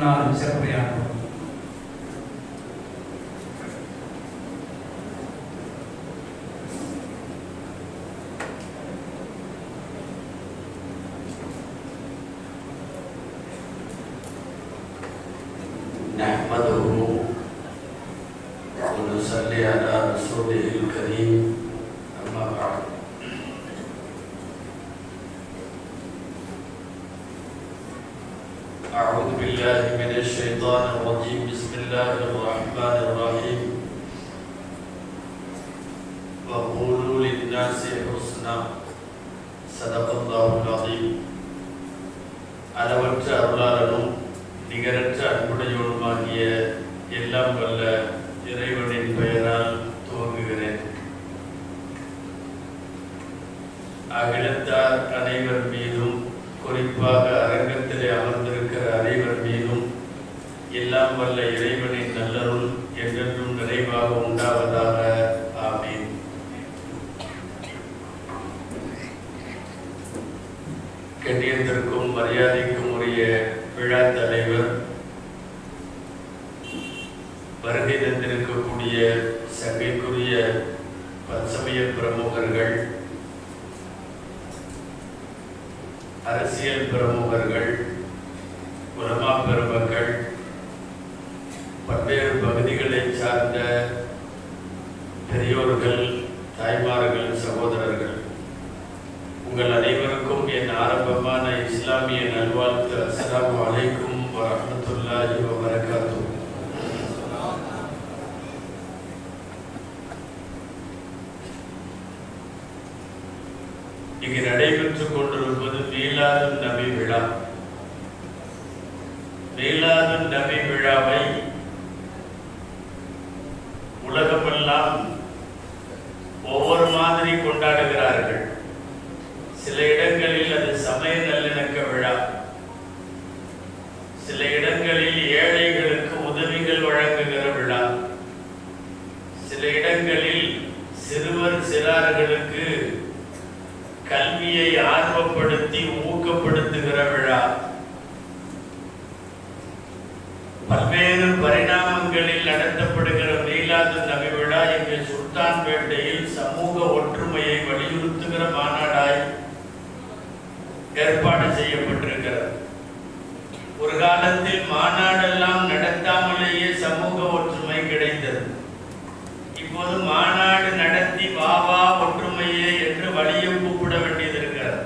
சொன்னாலும் சிறப்புரையாகும் نحمده ونصلي على رسوله الكريم أما بعد أعوذ بالله من الشيطان الرجيم بسم الله الرحمن الرحيم وقولوا للناس حسنا صدق الله العظيم அளவற்ற அருளாளனும் நிகரற்ற அன்புடையோனுமாகிய எல்லாம் வல்ல இறைவனின் பெயரால் துவங்குகிறேன் அகிலத்தார் அனைவர் மீதும் குறிப்பாக அரங்கத்திலே அமர்ந்திருக்கிற அனைவர் மீதும் எல்லாம் வல்ல இறைவனின் நல்லருள் என்றென்றும் நிறைவாக உண்டாவதாக ஆமீன் கண்ணியத்திற்கும் மரியாதைக்கும் உரிய விழா தலைவர் வருகை தந்திருக்கக்கூடிய சங்கைக்குரிய பன்சமய பிரமுகர்கள் அரசியல் பிரமுகர்கள் உலமா பெருமக்கள் பல்வேறு பகுதிகளைச் சார்ந்த பெரியோர்கள் தாய்மார்கள் சகோதரர்கள் உங்கள் அனைவருக்கும் என் ஆரம்பமான இஸ்லாமிய நல்வாழ்த்து அஸ்ஸலாமு அலைக்கும் வரஹ்மத்துல்லாஹி வபரகாத்துஹு இங்கு நடைபெற்றுக் கொண்டிருப்பது மீலாது நபி விழா மீலாது நபி விழாவை உலகமெல்லாம் ஒவ்வொரு மாதிரி கொண்டாடுகிறார்கள் சில இடங்களில் அது சமய நல்லிணக்க விழா சில இடங்களில் ஏழைகளுக்கு உதவிகள் வழங்குகிற விழா சில இடங்களில் சிறுவர் சிறார்களுக்கு கல்வியை ஆர்வப்படுத்தி ஊக்கப்படுத்துகிற விழா பல்வேறு பரிணாமங்களில் நடத்தப்படுகிற மீலாது நபி விழா இங்கு சுல்தான்பேட்டையில் சமூக ஒற்றுமையை வலியுறுத்துகிற மாநாடாய் ஏற்பாடு செய்யப்பட்டிருக்கிறது ஒரு காலத்தில் மாநாடெல்லாம் நடத்தாமலேயே சமூக ஒற்றுமை கிடைத்தது இப்போது மாநாடு நடத்தி வா வா ஒற்றுமையே என்று வழியை கூப்பிட வேண்டியது இருக்கிறது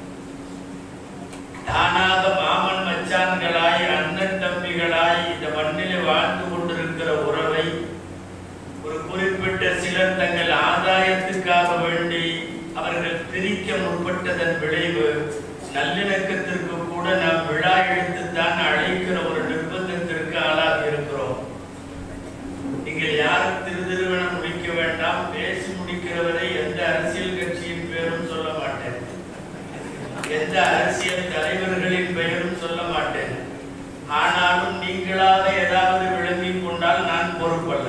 தானாக மாமன் மச்சான்களாய் அண்ணன் தம்பிகளாய் இந்த மண்ணிலே வாழ்ந்து கொண்டிருக்கிற உறவை ஒரு குறிப்பிட்ட சிலர் தங்கள் ஆதாயத்துக்காக வேண்டி அவர்கள் பிரிக்க முற்பட்டதன் விளைவு நல்லிணக்கத்திற்கு கூட நாம் விழா எடுத்துத்தான் அழைக்கிற ஒரு நிர்பந்தத்திற்கு ஆளாகி இருக்கிறோம் நீங்கள் யாரும் திரு திருவன முடிக்க வேண்டாம் பேசி முடிக்கிறவரை எந்த அரசியல் கட்சியின் பேரும் சொல்ல மாட்டேன் எந்த அரசியல் தலைவர்களின் பெயரும் சொல்ல மாட்டேன் ஆனாலும் நீங்களாக ஏதாவது விளங்கிக் கொண்டால் நான் பொறுப்பல்ல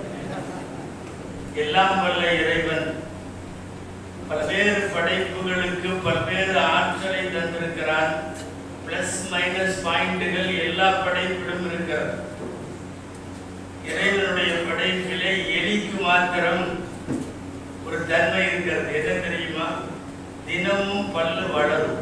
எல்லாம் வல்ல இறைவன் பல்வேறு படைப்புகளுக்கு பல்வேறு ஆற்றலை தந்திருக்கிறான் பிளஸ் மைனஸ் பாயிண்டுகள் எல்லா படைப்பிலும் இருக்கிறது இறைவனுடைய படைப்பிலே எலிக்கு மாத்திரம் ஒரு தன்மை இருக்கிறது என்ன தெரியுமா தினமும் பல்லு வளரும்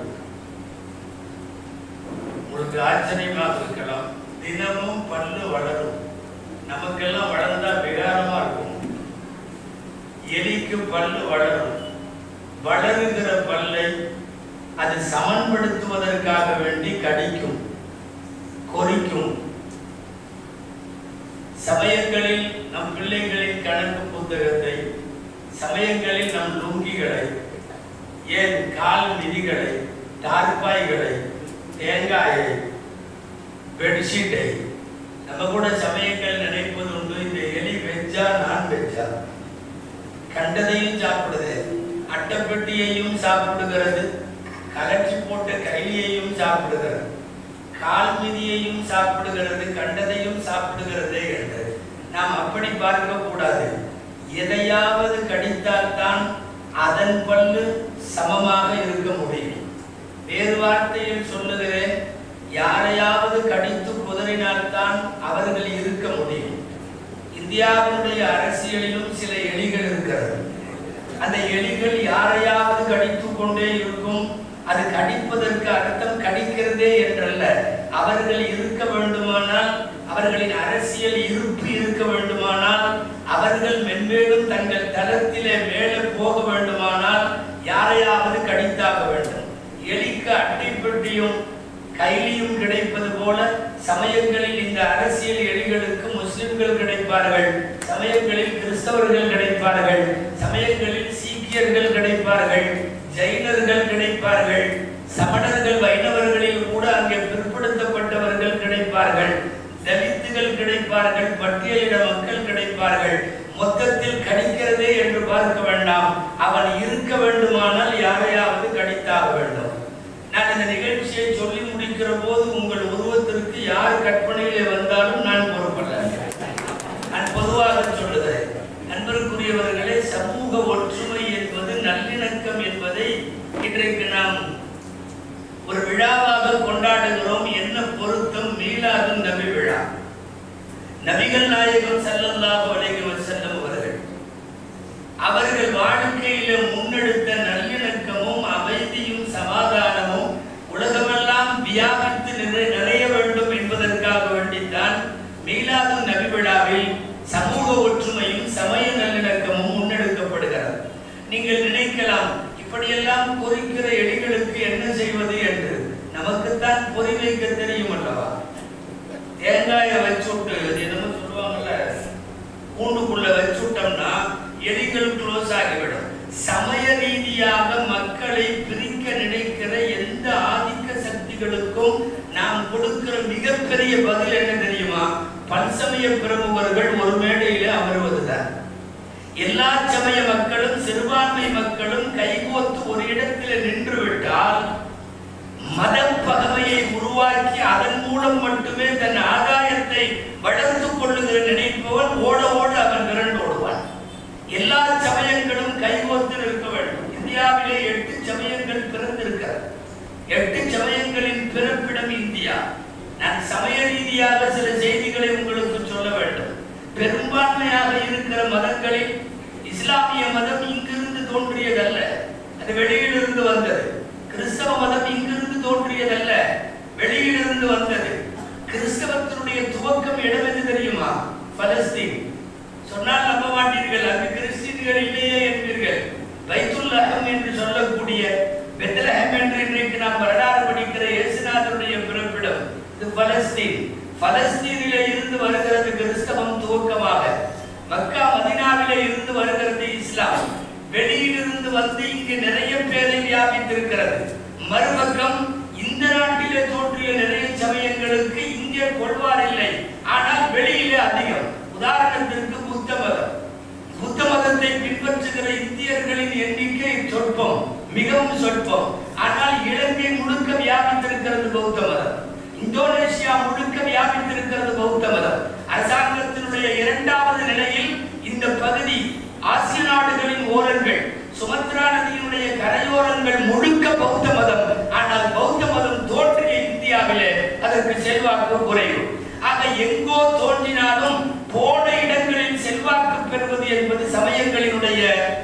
உங்களுக்கு ஆச்சரியமாக இருக்கலாம் தினமும் பல்லு வளரும் நமக்கெல்லாம் வளர்ந்தா விகாரமா இருக்கும் எலிக்கு பல்லு வளரும் வளருகிற பல்லை அது சமன்படுத்துவதற்காக வேண்டி கடிக்கும் கொறிக்கும் சமயங்களில் நம் பிள்ளைகளின் கணக்கு புத்தகத்தை சமயங்களில் நம் லுங்கிகளை ஏன் கால் மிதிகளை தார்பாய்களை தேங்காயை பெட்ஷீட்டை நம்ம கூட சமயங்கள் நினைப்பது உண்டு இந்த எலி வெஜ்ஜா நான் வெஜ்ஜா கண்டதையும் சாப்பிடுது அட்டைப்பெட்டியையும் சாப்பிடுகிறது கலற்றி போட்ட கைலியையும் சாப்பிடுகிறது கால் மிதியையும் சாப்பிடுகிறது கண்டதையும் சாப்பிடுகிறது என்று நாம் அப்படி பார்க்க கூடாது எதையாவது கடித்தால்தான் அதன் பல்லு சமமாக இருக்க முடியும் வேறு வார்த்தையில் சொல்லுகிறேன் யாரையாவது கடித்து குதறினால் இந்தியாவினுடைய அரசியலிலும் சில எலிகள் இருக்கிறது அந்த எலிகள் யாரையாவது கடித்துக் கொண்டே இருக்கும் அது கடிப்பதற்கு அர்த்தம் கடிக்கிறதே என்றல்ல அவர்கள் இருக்க வேண்டுமானால் அவர்களின் அரசியல் இருப்பு இருக்க வேண்டுமானால் அவர்கள் மென்மேலும் தங்கள் தளத்திலே மேலே போக வேண்டுமானால் யாரையாவது கடித்தாக வேண்டும் எலிக்கு அட்டைப்பெட்டியும் கைலியும் கிடைப்பது போல சமயங்களில் இந்த அரசியல் எலிகளுக்கு முஸ்லிம்கள் கிடைப்பார்கள் சமயங்களில் கிறிஸ்தவர்கள் கிடைப்பார்கள் சமயங்களில் சீக்கியர்கள் கிடைப்பார்கள் ஜெயினர்கள் கிடைப்பார்கள் சமணர்கள் வைணவர்களில் கூட அங்கே பிற்படுத்தப்பட்டவர்கள் கிடைப்பார்கள் தலித்துகள் கிடைப்பார்கள் பட்டியலிட மக்கள் கிடைப்பார்கள் மொத்தத்தில் கடிக்கிறதே என்று பார்க்க வேண்டாம் அவன் இருக்க வேண்டுமானால் யாரையாவது கடித்தாக வேண்டும் நான் இந்த நிகழ்ச்சியை சொல்லி முடிக்கிற போது உங்கள் உருவத்திற்கு யார் கற்பனையிலே வந்தாலும் நான் பொறுப்பல்ல நான் பொதுவாக சொல்லுகிறேன் அன்பிற்குரியவர்களே சமூக ஒற்றுமை என்பது நல்லிணக்கம் என்பதை இன்றைக்கு நாம் ஒரு விழாவாக கொண்டாடுகிறோம் என்ன பொருத்தம் மீளாது நபி விழா நபிகள் நாயகம் ஸல்லல்லாஹு அலைஹி வஸல்லம் அவர்கள் அவர்கள் வாழ்க்கையில முன்னெடுத்த நல்லிணக்கமும் அமைதியும் சமாதானமும் உலகமெல்லாம் வியாபித்து நிறை- நிறைய வேண்டும் என்பதற்காக வேண்டித்தான் மீலாது நபி விழாவில் சமூக ஒற்றுமையும் சமய நல்லிணக்கமும் முன்னெடுக்கப்படுகிறது நீங்கள் நினைக்கலாம் இப்படியெல்லாம் பொறிக்கிற எலிகளுக்கு என்ன செய்வது என்று நமக்குத்தான் பொறி வைக்க தெரியும் அல்லவா தேங்காயை வச்சுட்டு அது என்னமோ சொல்லுவாங்கல்ல கூண்டுக்குள்ள வச்சுட்டோம்னா எலிகள் க்ளோஸ் ஆகிவிடும் சமய ரீதியாக மக்களை பிரிக்க நினைக்கிற எந்த ஆதிக்க சக்திகளுக்கும் நாம் கொடுக்கிற மிகப்பெரிய பதில் என்ன தெரியுமா பன்சமய பிரமுகர்கள் ஒரு மேடையில அமர்வதுதான் எல்லா சமய மக்களும் சிறுபான்மை மக்களும் கைகோத்து ஒரு இடத்தில் நின்று விட்டால் மதப்பகமையை உருவாக்கி அதன் மூலம் மட்டுமே தன் ஆதாயத்தை வளர்த்துக் கொள்ளுகிற நினைப்பவன் ஓட ஓட அவன் விரண்டு ஓடுவான் எல்லா சமயங்களும் கைகோத்து நிற்க வேண்டும் இந்தியாவிலே எட்டு சமயங்கள் பிறந்திருக்கிறது எட்டு சமயங்களின் பிறப்பிடம் இந்தியா நான் சமய ரீதியாக சில செய்திகளை உங்களுக்கு சொல்ல வேண்டும் பெரும்பான்மையாக இருக்கிற மதங்களில் இஸ்லாமிய மதம் இங்கிருந்து தோன்றியதல்ல அது வெளியிலிருந்து வந்தது கிறிஸ்தவ மதம் இங்கிருந்து தோன்றியதல்ல வெளியிலிருந்து வந்தது கிறிஸ்தவத்தினுடைய துவக்கம் இடம் எது தெரியுமா பலஸ்தீன் சொன்னால் நம்ப மாட்டீர்கள் அங்கு கிறிஸ்டியன்கள் இல்லையே என்பீர்கள் பைத்துல்லகம் என்று சொல்லக்கூடிய பெத்லஹம் என்று இன்றைக்கு நாம் வரலாறு படிக்கிற இயேசுநாதருடைய பிறப்பிடம் இது பலஸ்தீன் பலஸ்தீனிலே இருந்து வருகிறது கிறிஸ்தவம் துவக்கமாக மக்கா மதினாவிலே இருந்து வருகிறது இஸ்லாம் வெளியிலிருந்து வந்து இங்கு நிறைய பேரை வியாபித்திருக்கிறது மறுபக்கம் இந்த நாட்டிலே தோன்றிய நிறைய சமயங்களுக்கு இங்கே கொள்வார் இல்லை ஆனால் வெளியிலே அதிகம் உதாரணத்திற்கு புத்த மதம் புத்த மதத்தை பின்பற்றுகிற இந்தியர்களின் எண்ணிக்கை சொற்பம் மிகவும் சொற்பம் ஆனால் இலங்கை முழுக்க வியாபித்திருக்கிறது பௌத்த மதம் இந்தோனேசியா முழுக்க வியாபித்திருக்கிறது பௌத்த மதம் அரசாங்கத்தினுடைய இரண்டாவது நிலையில் இந்த பகுதி ஆசிய நாடுகளின் ஓரங்கள் சுமத்ரா நதியினுடைய கரையோரங்கள் முழுக்க பௌத்த மதம் ஆனால் பௌத்த மதம் தோன்றிய இந்தியாவிலே அதற்கு செல்வாக்கு குறைவு ஆக எங்கோ தோன்றினாலும் போன இடங்களில் செல்வாக்கு பெறுவது என்பது சமயங்களினுடைய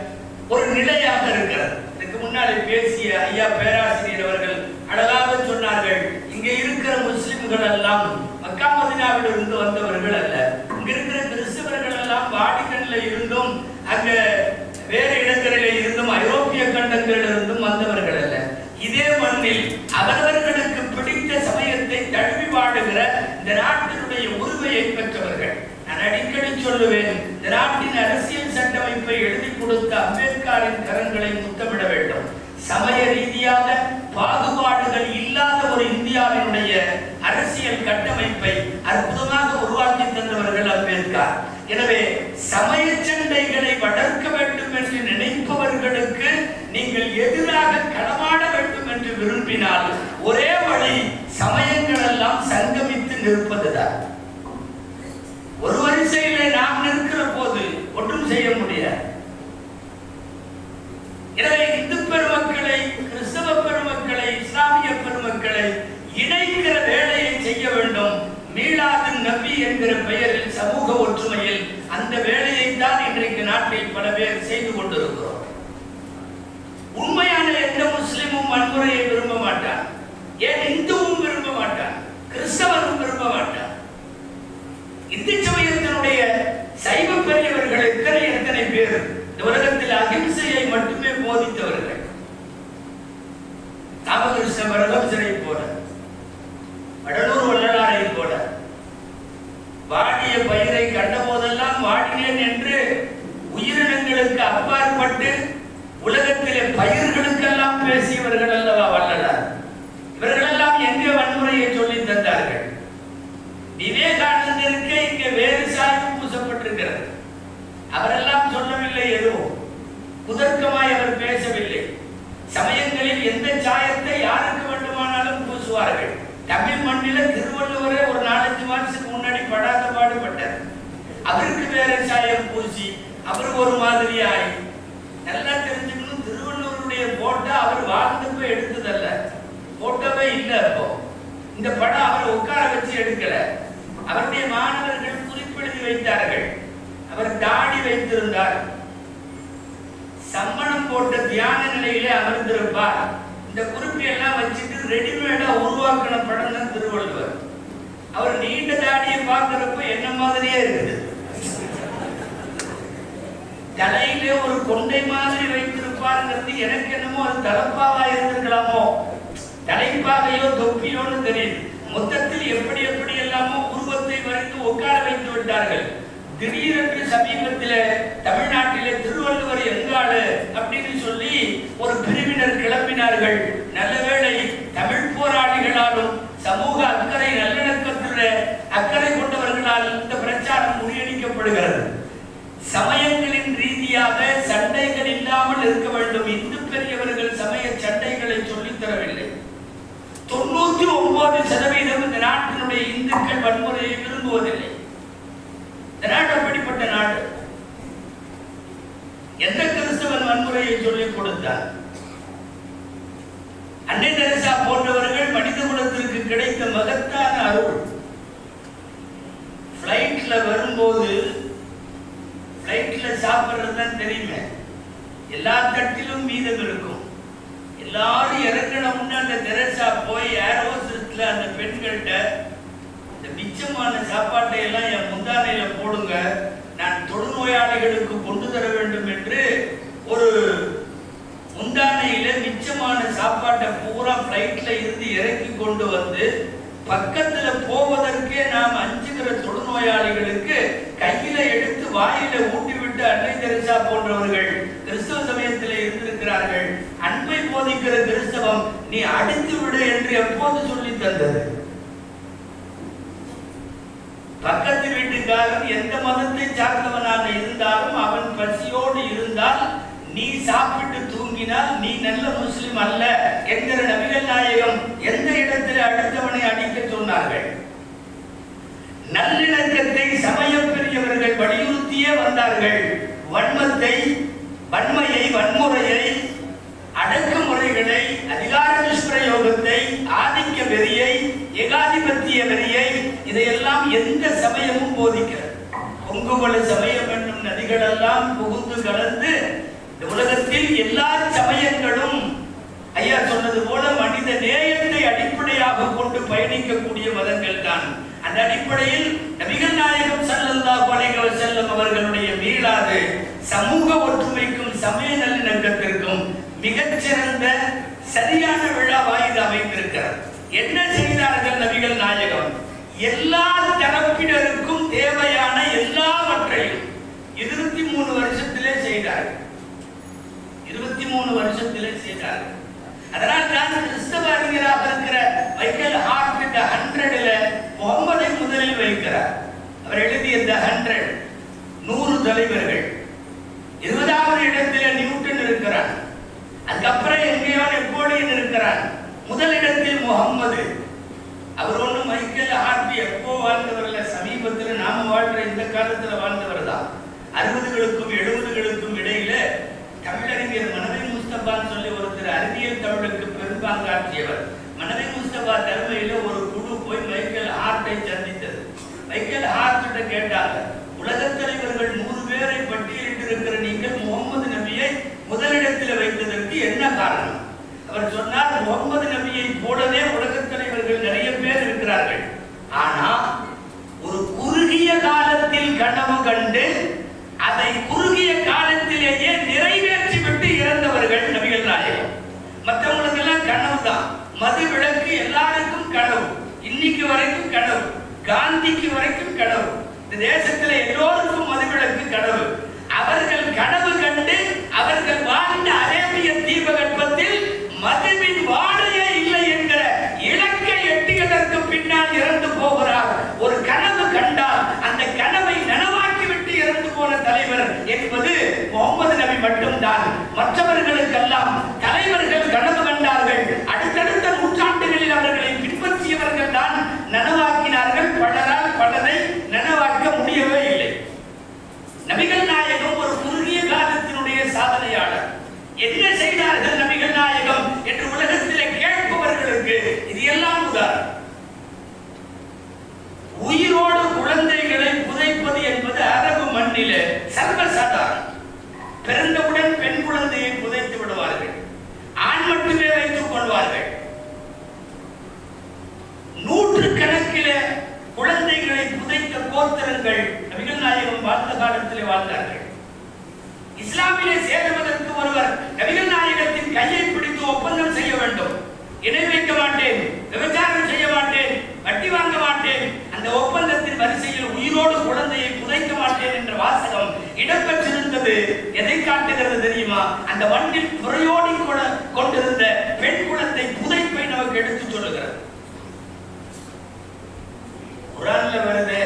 ஒரு நிலையாக இருக்கிறது இதுக்கு முன்னாலே பேசிய ஐயா பேராசிரியர் அவர்கள் அழகாக சொன்னார்கள் இங்கே இருக்கிற முஸ்லிம்கள் எல்லாம் மக்கா மதினாவில் இருந்து வந்தவர்கள் அல்ல இங்க இருக்கிற கிறிஸ்தவர்கள் எல்லாம் வாடிகன்ல இருந்தும் அங்க வேறு இடங்களிலே இருந்தும் ஐரோப்பிய கண்டங்களில் இருந்தும் வந்தவர்கள் அல்ல இதே மண்ணில் அவரவர்களுக்கு பிடித்த சமயத்தை தழுவி வாடுகிற இந்த நாட்டினுடைய உரிமையை பெற்றவர்கள் நான் அடிக்கடி சொல்லுவேன் இந்த நாட்டின் அரசியல் சட்டமைப்பை எழுதி கொடுத்த அம்பேத்கரின் கரங்களை முத்தமிட வேண்டும் சமய ரீதியாக பாகுபாடுகள் இல்லாத ஒரு இந்தியாவினுடைய அரசியல் கட்டமைப்பை அற்புதமாக உருவாக்கி தந்தவர்கள் அம்பேத்கர் எனவே சமய சண்டைகளை வளர்க்க வேண்டும் என்று நினைப்பவர்களுக்கு நீங்கள் எதிராக களமாட வேண்டும் என்று விரும்பினால் ஒரே வழி சமயங்கள் எல்லாம் சங்கமித்து நிற்பதுதான் ஒரு வரிசையிலே நாம் நிற்கிற போது ஒன்றும் செய்ய முடியாது எனவே இந்து பெருமக்களை கிறிஸ்தவ பெருமக்களை இஸ்லாமிய பெருமக்களை இணைக்கிற வேலையை செய்ய வேண்டும் மீளாது நபி என்கிற பெயரில் சமூக ஒற்றுமையில் அந்த வேலையை தான் இன்றைக்கு நாட்டில் பல பேர் செய்து கொண்டிருக்கிறோம் உண்மையான எந்த முஸ்லிமும் வன்முறையை விரும்ப மாட்டான் ஏன் இந்துவும் விரும்ப மாட்டான் கிறிஸ்தவனும் விரும்ப மாட்டான் இந்து சமயத்தினுடைய சைவ பெரியவர்கள் எத்தனை எத்தனை பேர் இந்த உலகத்தில் அகிம்சையை மட்டுமே போதித்தவர்கள் ராமகிருஷ்ண பரதம் சிறை போல வடலூர் வள்ளலாரை போல வாடிய பயிரை கண்ட போதெல்லாம் வாடினேன் என்று உயிரினங்களுக்கு அப்பாற்பட்டு உலகத்திலே பயிர்களுக்கெல்லாம் பேசியவர்கள் அல்லவா வள்ளலார் இவர்களெல்லாம் எங்கே வன்முறையை சொல்லி தந்தார்கள் விவேகானந்தருக்கு இங்கே வேறு சாய்வு பூசப்பட்டிருக்கிறது அவரெல்லாம் சொல்லவில்லை எதுவும் குதர்க்கமாய் அவர் பேசவில்லை சமயங்களில் எந்த சாயத்தை யாருக்கு வேண்டுமானாலும் பூசுவார்கள் தமிழ் மண்ணில திருவள்ளுவரே ஒரு நாலஞ்சு மாசத்துக்கு முன்னாடி படாத பாடுபட்டார் அவருக்கு வேற சாயம் பூசி அவர் ஒரு மாதிரியாய் நல்லா தெரிஞ்சுக்கணும் திருவள்ளுவருடைய போட்டோ அவர் வாழ்ந்தப்ப எடுத்ததல்ல போட்டோவே இல்லை அப்போ இந்த படம் அவர் உட்கார வச்சு எடுக்கல அவருடைய மாணவர்கள் குறிப்பெழுதி வைத்தார்கள் அவர் தாடி வைத்திருந்தார் சம்மணம் போட்ட தியான நிலையிலே அமர்ந்திருப்பார் இந்த குறிப்பை எல்லாம் வச்சுட்டு ரெடிமேடா உருவாக்கின படம் தான் திருவள்ளுவர் அவர் நீண்ட தாடியை பார்க்கிறப்ப என்ன மாதிரியே இருக்குது தலையிலே ஒரு கொண்டை மாதிரி வைத்திருப்பாருங்கிறது எனக்கு என்னமோ அது தலப்பாவா இருந்திருக்கலாமோ தலைப்பாகையோ தொப்பியோன்னு தெரியுது மொத்தத்தில் எப்படி எப்படி எல்லாமோ உருவத்தை வரைந்து உட்கார வைத்து விட்டார்கள் திடீரென்று சமீபத்தில் தமிழ்நாட்டிலே திருவள்ளுவர் எங்காடு அப்படின்னு சொல்லி ஒரு பிரிவினர் கிளம்பினார்கள் நல்லவேளை தமிழ் போராளிகளாலும் சமூக அக்கறை நல்லிணக்கத்தில் அக்கறை கொண்டவர்களால் இந்த பிரச்சாரம் முறியடிக்கப்படுகிறது சமயங்களின் ரீதியாக சண்டைகள் இல்லாமல் இருக்க வேண்டும் இந்து பெரியவர்கள் சமய சண்டைகளை சொல்லித் தரவில்லை தொண்ணூத்தி ஒன்பது சதவீதம் இந்த நாட்டினுடைய இந்துக்கள் வன்முறையை விரும்புவதில்லை இந்த நாடு அப்படிப்பட்ட நாடு எந்த கிறிஸ்தவன் வன்முறையை சொல்லிக் கொடுத்தார் அன்னை தெரசா போன்றவர்கள் மனித குலத்திற்கு கிடைத்த மகத்தான அருள் பிளைட்ல வரும்போது பிளைட்ல சாப்பிடுறது தான் தெரியுமே எல்லா தட்டிலும் மீதம் இருக்கும் எல்லாரும் இறங்கணும்னு அந்த தெரசா போய் ஏரோசிஸ்ல அந்த பெண்கள்கிட்ட இந்த மிச்சமான சாப்பாட்டை எல்லாம் என் முந்தானையில போடுங்க நான் தொழுநோயாளிகளுக்கு கொண்டு தர வேண்டும் என்று ஒரு முந்தானையில மிச்சமான சாப்பாட்டை பூரா பிளைட்ல இருந்து இறக்கி கொண்டு வந்து பக்கத்துல போவதற்கே நாம் அஞ்சுகிற தொழுநோயாளிகளுக்கு கையில எடுத்து வாயில ஊட்டி விட்டு அன்னை தெரசா போன்றவர்கள் கிறிஸ்தவ சமயத்தில் இருந்திருக்கிறார்கள் அன்பை போதிக்கிற கிறிஸ்தவம் நீ அடித்து விடு என்று எப்போது சொல்லி தந்தது பக்கத்து வீட்டுக்காரன் எந்த மதத்தை சார்ந்தவனாக இருந்தாலும் அவன் பசியோடு இருந்தால் நீ சாப்பிட்டு தூங்கினால் நீ நல்ல முஸ்லிம் அல்ல என்கிற நபிகள் நாயகம் எந்த இடத்தில் அடுத்தவனை அடிக்க சொன்னார்கள் நல்லிணக்கத்தை சமய பெரியவர்கள் வலியுறுத்தியே வந்தார்கள் வன்மத்தை வன்மையை வன்முறையை அடக்குமுறைகளை அதிகார துஷ்பிரயோகத்தை ஆதிக்க வெறியை ஏகாதிபத்திய வெறியை இதையெல்லாம் எந்த சமயமும் போதிக்கிறது பொங்குமல சமயம் என்னும் நதிகளெல்லாம் புகுந்து கலந்து இந்த உலகத்தில் எல்லா சமயங்களும் ஐயா சொன்னது போல மனித நேயத்தை அடிப்படையாக கொண்டு பயணிக்கக்கூடிய மதங்கள் தான் அந்த அடிப்படையில் நபிகள் நாயகம் ஸல்லல்லாஹு அலைஹி வஸல்லம் அவர்களுடைய மீளாது சமூக ஒற்றுமைக்கும் சமய நல்லிணக்கத்திற்கும் மிகச்சிறந்த சரியான விழாவாய் இது அமைந்திருக்கிறது என்ன செய்தார்கள் நபிகள் நாயகம் எல்லா தரப்பினருக்கும் தேவையான எல்லாவற்றையும் இருபத்தி மூணு வருஷத்திலே செய்தார்கள் இருபத்தி மூணு வருஷத்திலே செய்தார்கள் அதனால் தான் கிறிஸ்தவ அறிஞராக இருக்கிற மைக்கேல் ஹார்ட் த ஹண்ட்ரட்ல முகமதை முதலில் வைக்கிறார் அவர் எழுதிய த ஹண்ட்ரட் நூறு தலைவர்கள் இருபதாவது இடத்துல நியூட்டன் இருக்கிறார் அதுக்கப்புறம் எங்கேயோ நெப்போலியன் இருக்கிறார் முதலிடத்தில் முகம்மது அவர் ஒண்ணு மைக்கேல் ஹார்ட் எப்போ வாழ்ந்தவர்ல சமீபத்தில் நாம வாழ்ற இந்த காலத்துல வாழ்ந்தவர் தான் அறுபதுகளுக்கும் எழுபதுகளுக்கும் இடையில தமிழறிஞர் மனதை முஸ்தபான்னு சொல்லி ஒருத்தர் அறிவியல் தமிழுக்கு பெரும்பாங்காற்றியவர் மனதை முஸ்தபா தலைமையில ஒரு குழு போய் மைக்கேல் ஹார்ட்டை சந்தித்தது மைக்கேல் ஹார்ட்ட கேட்டாங்க உலகத் தலைவர்கள் நூறு பேரை பட்டியலிட்டிருக்கிற நீங்கள் முகமது நபியை முதலிடத்தில் வைத்ததற்கு என்ன காரணம் அவர் சொன்னார் முகமது நபியை போலவே உலகத் தலைவர்கள் நிறைய பேர் இருக்கிறார்கள் ஆனா ஒரு குறுகிய காலத்தில் கனவு கண்டு அதை குறுகிய காலத்திலேயே நிறைவேற்றி விட்டு இறந்தவர்கள் நபிகள் நாயகம் மற்றவங்களுக்கு எல்லாம் கனவு தான் மது விளக்கு எல்லாருக்கும் கனவு இன்னைக்கு வரைக்கும் கனவு காந்திக்கு வரைக்கும் கனவு இந்த தேசத்துல எல்லோருக்கும் மது விளக்கு கனவு அவர்கள் கனவு கண்டு அவர்கள் வாழ்ந்த அரேபிய தீபகற்பத்தில் மதுவின் வாடையே இல்லை என்கிற இலக்கை எட்டியதற்கு பின்னால் இறந்து போகிறார் ஒரு கனவு கண்டால் அந்த கனவை நனவாக்கி விட்டு இறந்து போன தலைவர் என்பது முகமது நபி மட்டும்தான் மற்றவர்களுக்கெல்லாம் தலைவர்கள் கனவு கண்டார்கள் அடுத்தடுத்த நூற்றாண்டுகளில் அவர்களை பின்பற்றியவர்கள் தான் நனவாக்கினார்கள் பலரால் பலரை நனவாக்க முடியவே இல்லை நபிகள் நாயகம் ஒரு குறுகிய காலத்தினுடைய சாதனையாளர் என்ன செய்தார்கள் நபிகள் நாயகம் என்று உலகத்திலே கேட்பவர்களுக்கு இது எல்லாம் உதாரணம் உயிரோடு குழந்தைகளை புதைப்பது என்பது அரபு மண்ணிலே சர்வசாதாரணம் பிறந்தவுடன் பெண் குழந்தையை புதைத்து விடுவார்கள் ஆண் மட்டுமே வைத்துக் கொள்வார்கள் நூற்று கணக்கிலே குழந்தைகளை புதைத்த கோத்திரங்கள் நபிகள் நாயகம் வாழ்ந்த காலத்திலே வாழ்ந்தார்கள் இஸ்லாமிலே சேருவதற்கு ஒருவர் நபிகள் நாயகத்தின் கையை பிடித்து ஒப்பந்தம் செய்ய வேண்டும் இணை வைக்க மாட்டேன் விபச்சாரம் செய்ய மாட்டேன் வட்டி வாங்க மாட்டேன் அந்த ஒப்பந்தத்தின் வரிசையில் உயிரோடு குழந்தையை புதைக்க மாட்டேன் என்ற வாசகம் இடம்பெற்றிருந்தது எதை காட்டுகிறது தெரியுமா அந்த மண்ணில் துறையோடி கொட- கொண்டிருந்த பெண் குழந்தை புதைப்பை நமக்கு எடுத்துச் சொல்லுகிறது குரான்ல வருது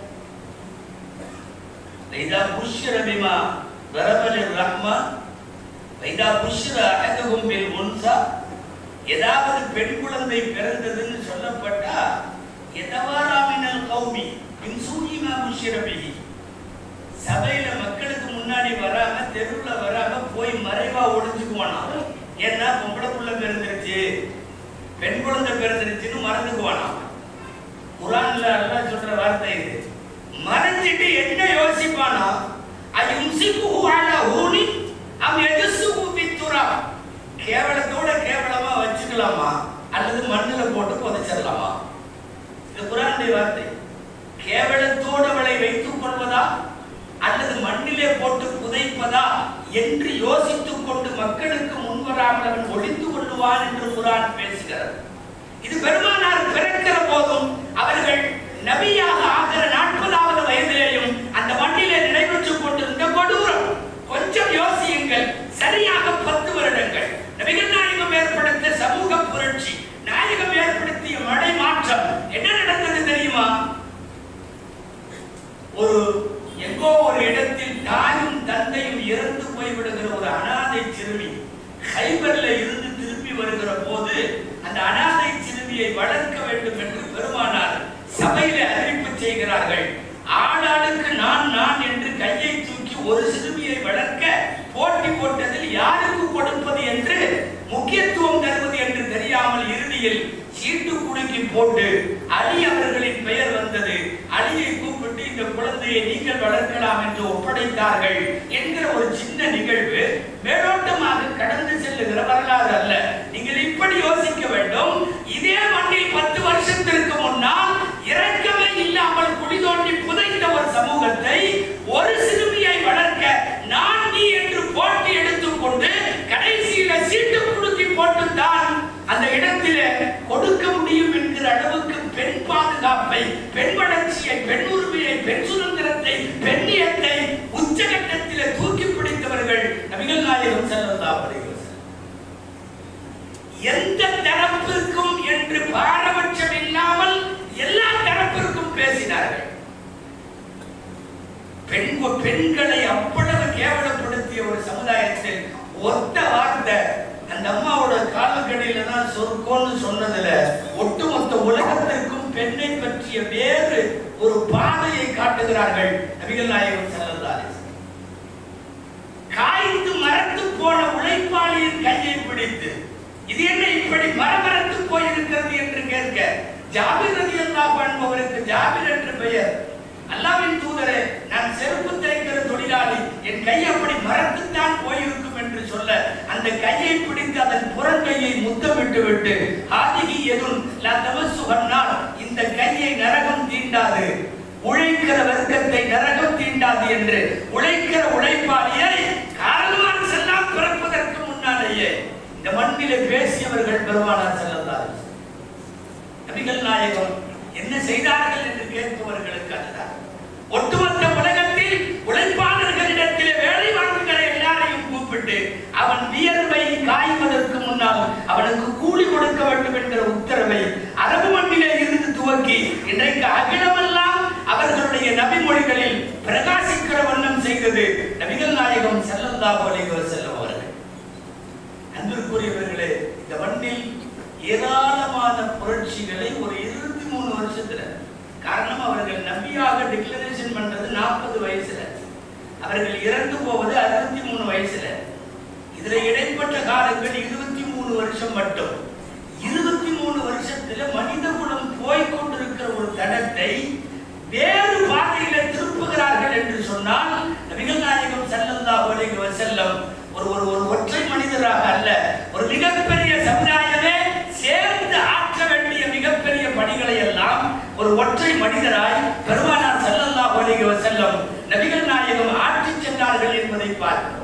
வைதா புஷ்யர பிமா வரபலிர் ரஹ்மா வைதா புஷ்யர அஹதுகும் பில் உன்சா ஏதாவது பெண் குழந்தை பிறந்ததுன்னு சொல்லப்பட்டா எதவாராமினல் கௌமி பின் சூயிமா புஷ்யர பிஹி சபையில மக்களுக்கு முன்னாடி வராம தெருவுல வராம போய் மறைவா ஒளிஞ்சுக்குவானா ஏன்னா பொம்பளை புள்ள பிறந்துருச்சு பெண் குழந்தை பிறந்துருச்சுன்னு மறந்துக்குவானா குரான்ல அல்லாஹ் சொல்ற வார்த்தை இது மறைஞ்சிட்டு என்ன யோசிப்பானா அயும்சிகுஹு அலா ஹூனி அம் யதுசுகு பித்துரா கேவலத்தோட கேவலமா வச்சுக்கலாமா அல்லது மண்ணுல போட்டு புதைச்சிடலாமா இது குரானுடைய வார்த்தை கேவலத்தோடு அவளை வைத்துக் கொள்வதா அல்லது மண்ணிலே போட்டு புதைப்பதா என்று யோசித்துக் கொண்டு மக்களுக்கு முன்வராமல் அவன் ஒளிந்து கொள்ளுவான் என்று குரான் பேசுகிறது இது பெருமானார் பிறக்கிற போதும் அவர்கள் நபியாக ஆகிற நாற்பதாவது வயதிலேயும் அந்த மண்ணிலே நடைபெற்றுக் கொண்டிருந்த கொடூரம் கொஞ்சம் யோசியுங்கள் சரியாக பத்து வருடங்கள் நபிகள் நாயகம் ஏற்படுத்த சமூக புரட்சி நாயகம் ஏற்படுத்திய மழை மாற்றம் என்ன நடந்தது தெரியுமா ஒரு எங்கோ ஒரு இடத்தில் தாயும் தந்தையும் இறந்து போய்விடுகிற ஒரு அனாதை சிறுமி ஹைபர்ல இருந்து திரும்பி வருகிற போது அந்த அனாதை சிறுமியை வளர்க்க வேண்டும் என்று பெருமானார் சபையில அறிவிப்பு செய்கிறார்கள் ஆளாளுக்கு நான் நான் என்று கையை தூக்கி ஒரு சிறுமியை வளர்க்க போட்டி போட்டதில் யாருக்கு கொடுப்பது என்று முக்கியத்துவம் தருவது என்று தெரியாமல் இறுதியில் சீட்டு குலுக்கி போட்டு அலி அவர்களின் பெயர் வந்தது அலியை கூப்பிட்டு இந்த குழந்தையை நீங்கள் வளர்க்கலாம் என்று ஒப்படைத்தார்கள் என்கிற ஒரு சின்ன நிகழ்வு மேலோட்டமாக கடந்து செல்லுகிற வரலாறு அல்ல நீங்கள் இப்படி யோசிக்க வேண்டும் இதே மண்ணில் பத்து வருஷத்திற்கு முன்னால் இரக்கமே இல்லாமல் குழி தோண்டி புதைத்த ஒரு சமூகத்தை ஒரு சிறுமியை வளர்க்க நான் நீ என்று போட்டி எடுத்துக்கொண்டு கடைசியில சீட்டு குலுக்கி போட்டுத்தான் அந்த இடத்திலே கொடுக்க முடியும் என்கிற அளவுக்கு பெண் பாதுகாப்பை பெண் வளர்ச்சியை பெண் உரிமையை பெண் சுதந்திரத்தை பெண்ணியத்தை உச்சகட்டத்திலே தூக்கி பிடித்தவர்கள் நபிகள் நாயகம் ஸல்லல்லாஹு அலைஹி வஸல்லம் எந்த தரப்பிற்கும் என்று பாரபட்சம் இல்லாமல் எல்லா தரப்பிற்கும் பேசினார்கள் பெண் பெண்களை அவ்வளவு கேவலப்படுத்திய ஒரு சமுதாயத்தில் ஒத்த வார்த்தை அந்த அம்மாவோட காலக்கடையில தான் சொர்க்கம்னு சொன்னதுல ஒட்டுமொத்த உலகத்திற்கும் பெண்ணை பற்றிய வேறு ஒரு பாதையை காட்டுகிறார்கள் நபிகள் நாயகம் ஸல்லல்லாஹு அலைஹி வஸல்லம். காய்ந்து மரத்து போன உழைப்பாளியின் கையை பிடித்து இது என்ன இப்படி மரமரத்து போயிருக்கிறது என்று கேட்க ஜாபிர் ரலியல்லாஹு அன்ஹு அவருக்கு ஜாபிர் என்று பெயர் அல்லாஹ்வின் தூதரே நான் நான் செருப்பு தைக்கிற தொழிலாளி என் கை அப்படி மரத்துத்தான் போயிருக்கும் என்று சொல்ல அந்த கையை பிடித்து அதன் புறங்கையை முத்தமிட்டு விட்டு ஆதிகி எதுன் லதமசுகன்னால் இந்த கையை நரகம் தீண்டாது உழைக்கிற வர்க்கத்தை நரகம் தீண்டாது என்று உழைக்கிற உழைப்பாளியை கால்வான் செல்லாம் பிறப்பதற்கு முன்னாலேயே இந்த மண்ணிலே பேசியவர்கள் பெருமானார் செல்லந்தார் நபிகள் நாயகம் என்ன செய்தார்கள் என்று கேட்பவர்களுக்கு அதுதான் ஒட்டுமொத்த உலகத்தில் உழைப்பாளர்களிடத்தில் வேலை வாங்குகிற எல்லாரையும் கூப்பிட்டு அவன் வியர்வை காய்வதற்கு முன்னால் அவனுக்கு கூலி கொடுக்க வேண்டும் என்கிற உத்தரவை அரபு மண்ணிலே இருந்து துவக்கி இன்றைக்கு அகிலமெல்லாம் அவர்களுடைய நபிமொழிகளில் பிரகாசிக்கிற வண்ணம் செய்தது நபிகள் நாயகம் ஸல்லல்லாஹு அலைஹி வஸல்லம் அவர்கள் அன்பிற்குரியவர்களே இந்த மண்ணில் ஏராளமான புரட்சிகளை ஒரு இருபத்தி மூணு வருஷத்துல காரணம் அவர்கள் நபியாக டிக்ளரேஷன் பண்றது நாற்பது வயசுல அவர்கள் இறந்து போவது அறுபத்தி மூணு வயசுல இதுல இடைப்பட்ட காலங்கள் இருபத்தி மூணு வருஷம் மட்டும் இருபத்தி மூணு வருஷத்துல மனித குலம் போய்க் கொண்டிருக்கிற ஒரு தடத்தை வேறு பாதையில திருப்புகிறார்கள் என்று சொன்னால் நபிகள் நாயகம் ஸல்லல்லாஹு அலைஹி வஸல்லம் ஒரு ஒரு ஒரு ஒற்றை மனிதராக அல்ல ஒரு மிகப்பெரிய சமுதாயமே சேர்ந்து ஆற்ற வேண்டிய மிகப்பெரிய பணிகளை எல்லாம் ஒரு ஒற்றை மனிதராய் பெருமானார் ஸல்லல்லாஹு அலைஹி வஸல்லம் நபிகள் நாயகம் ஆற்றி சென்றார்கள் என்பதை பார்க்கிறோம்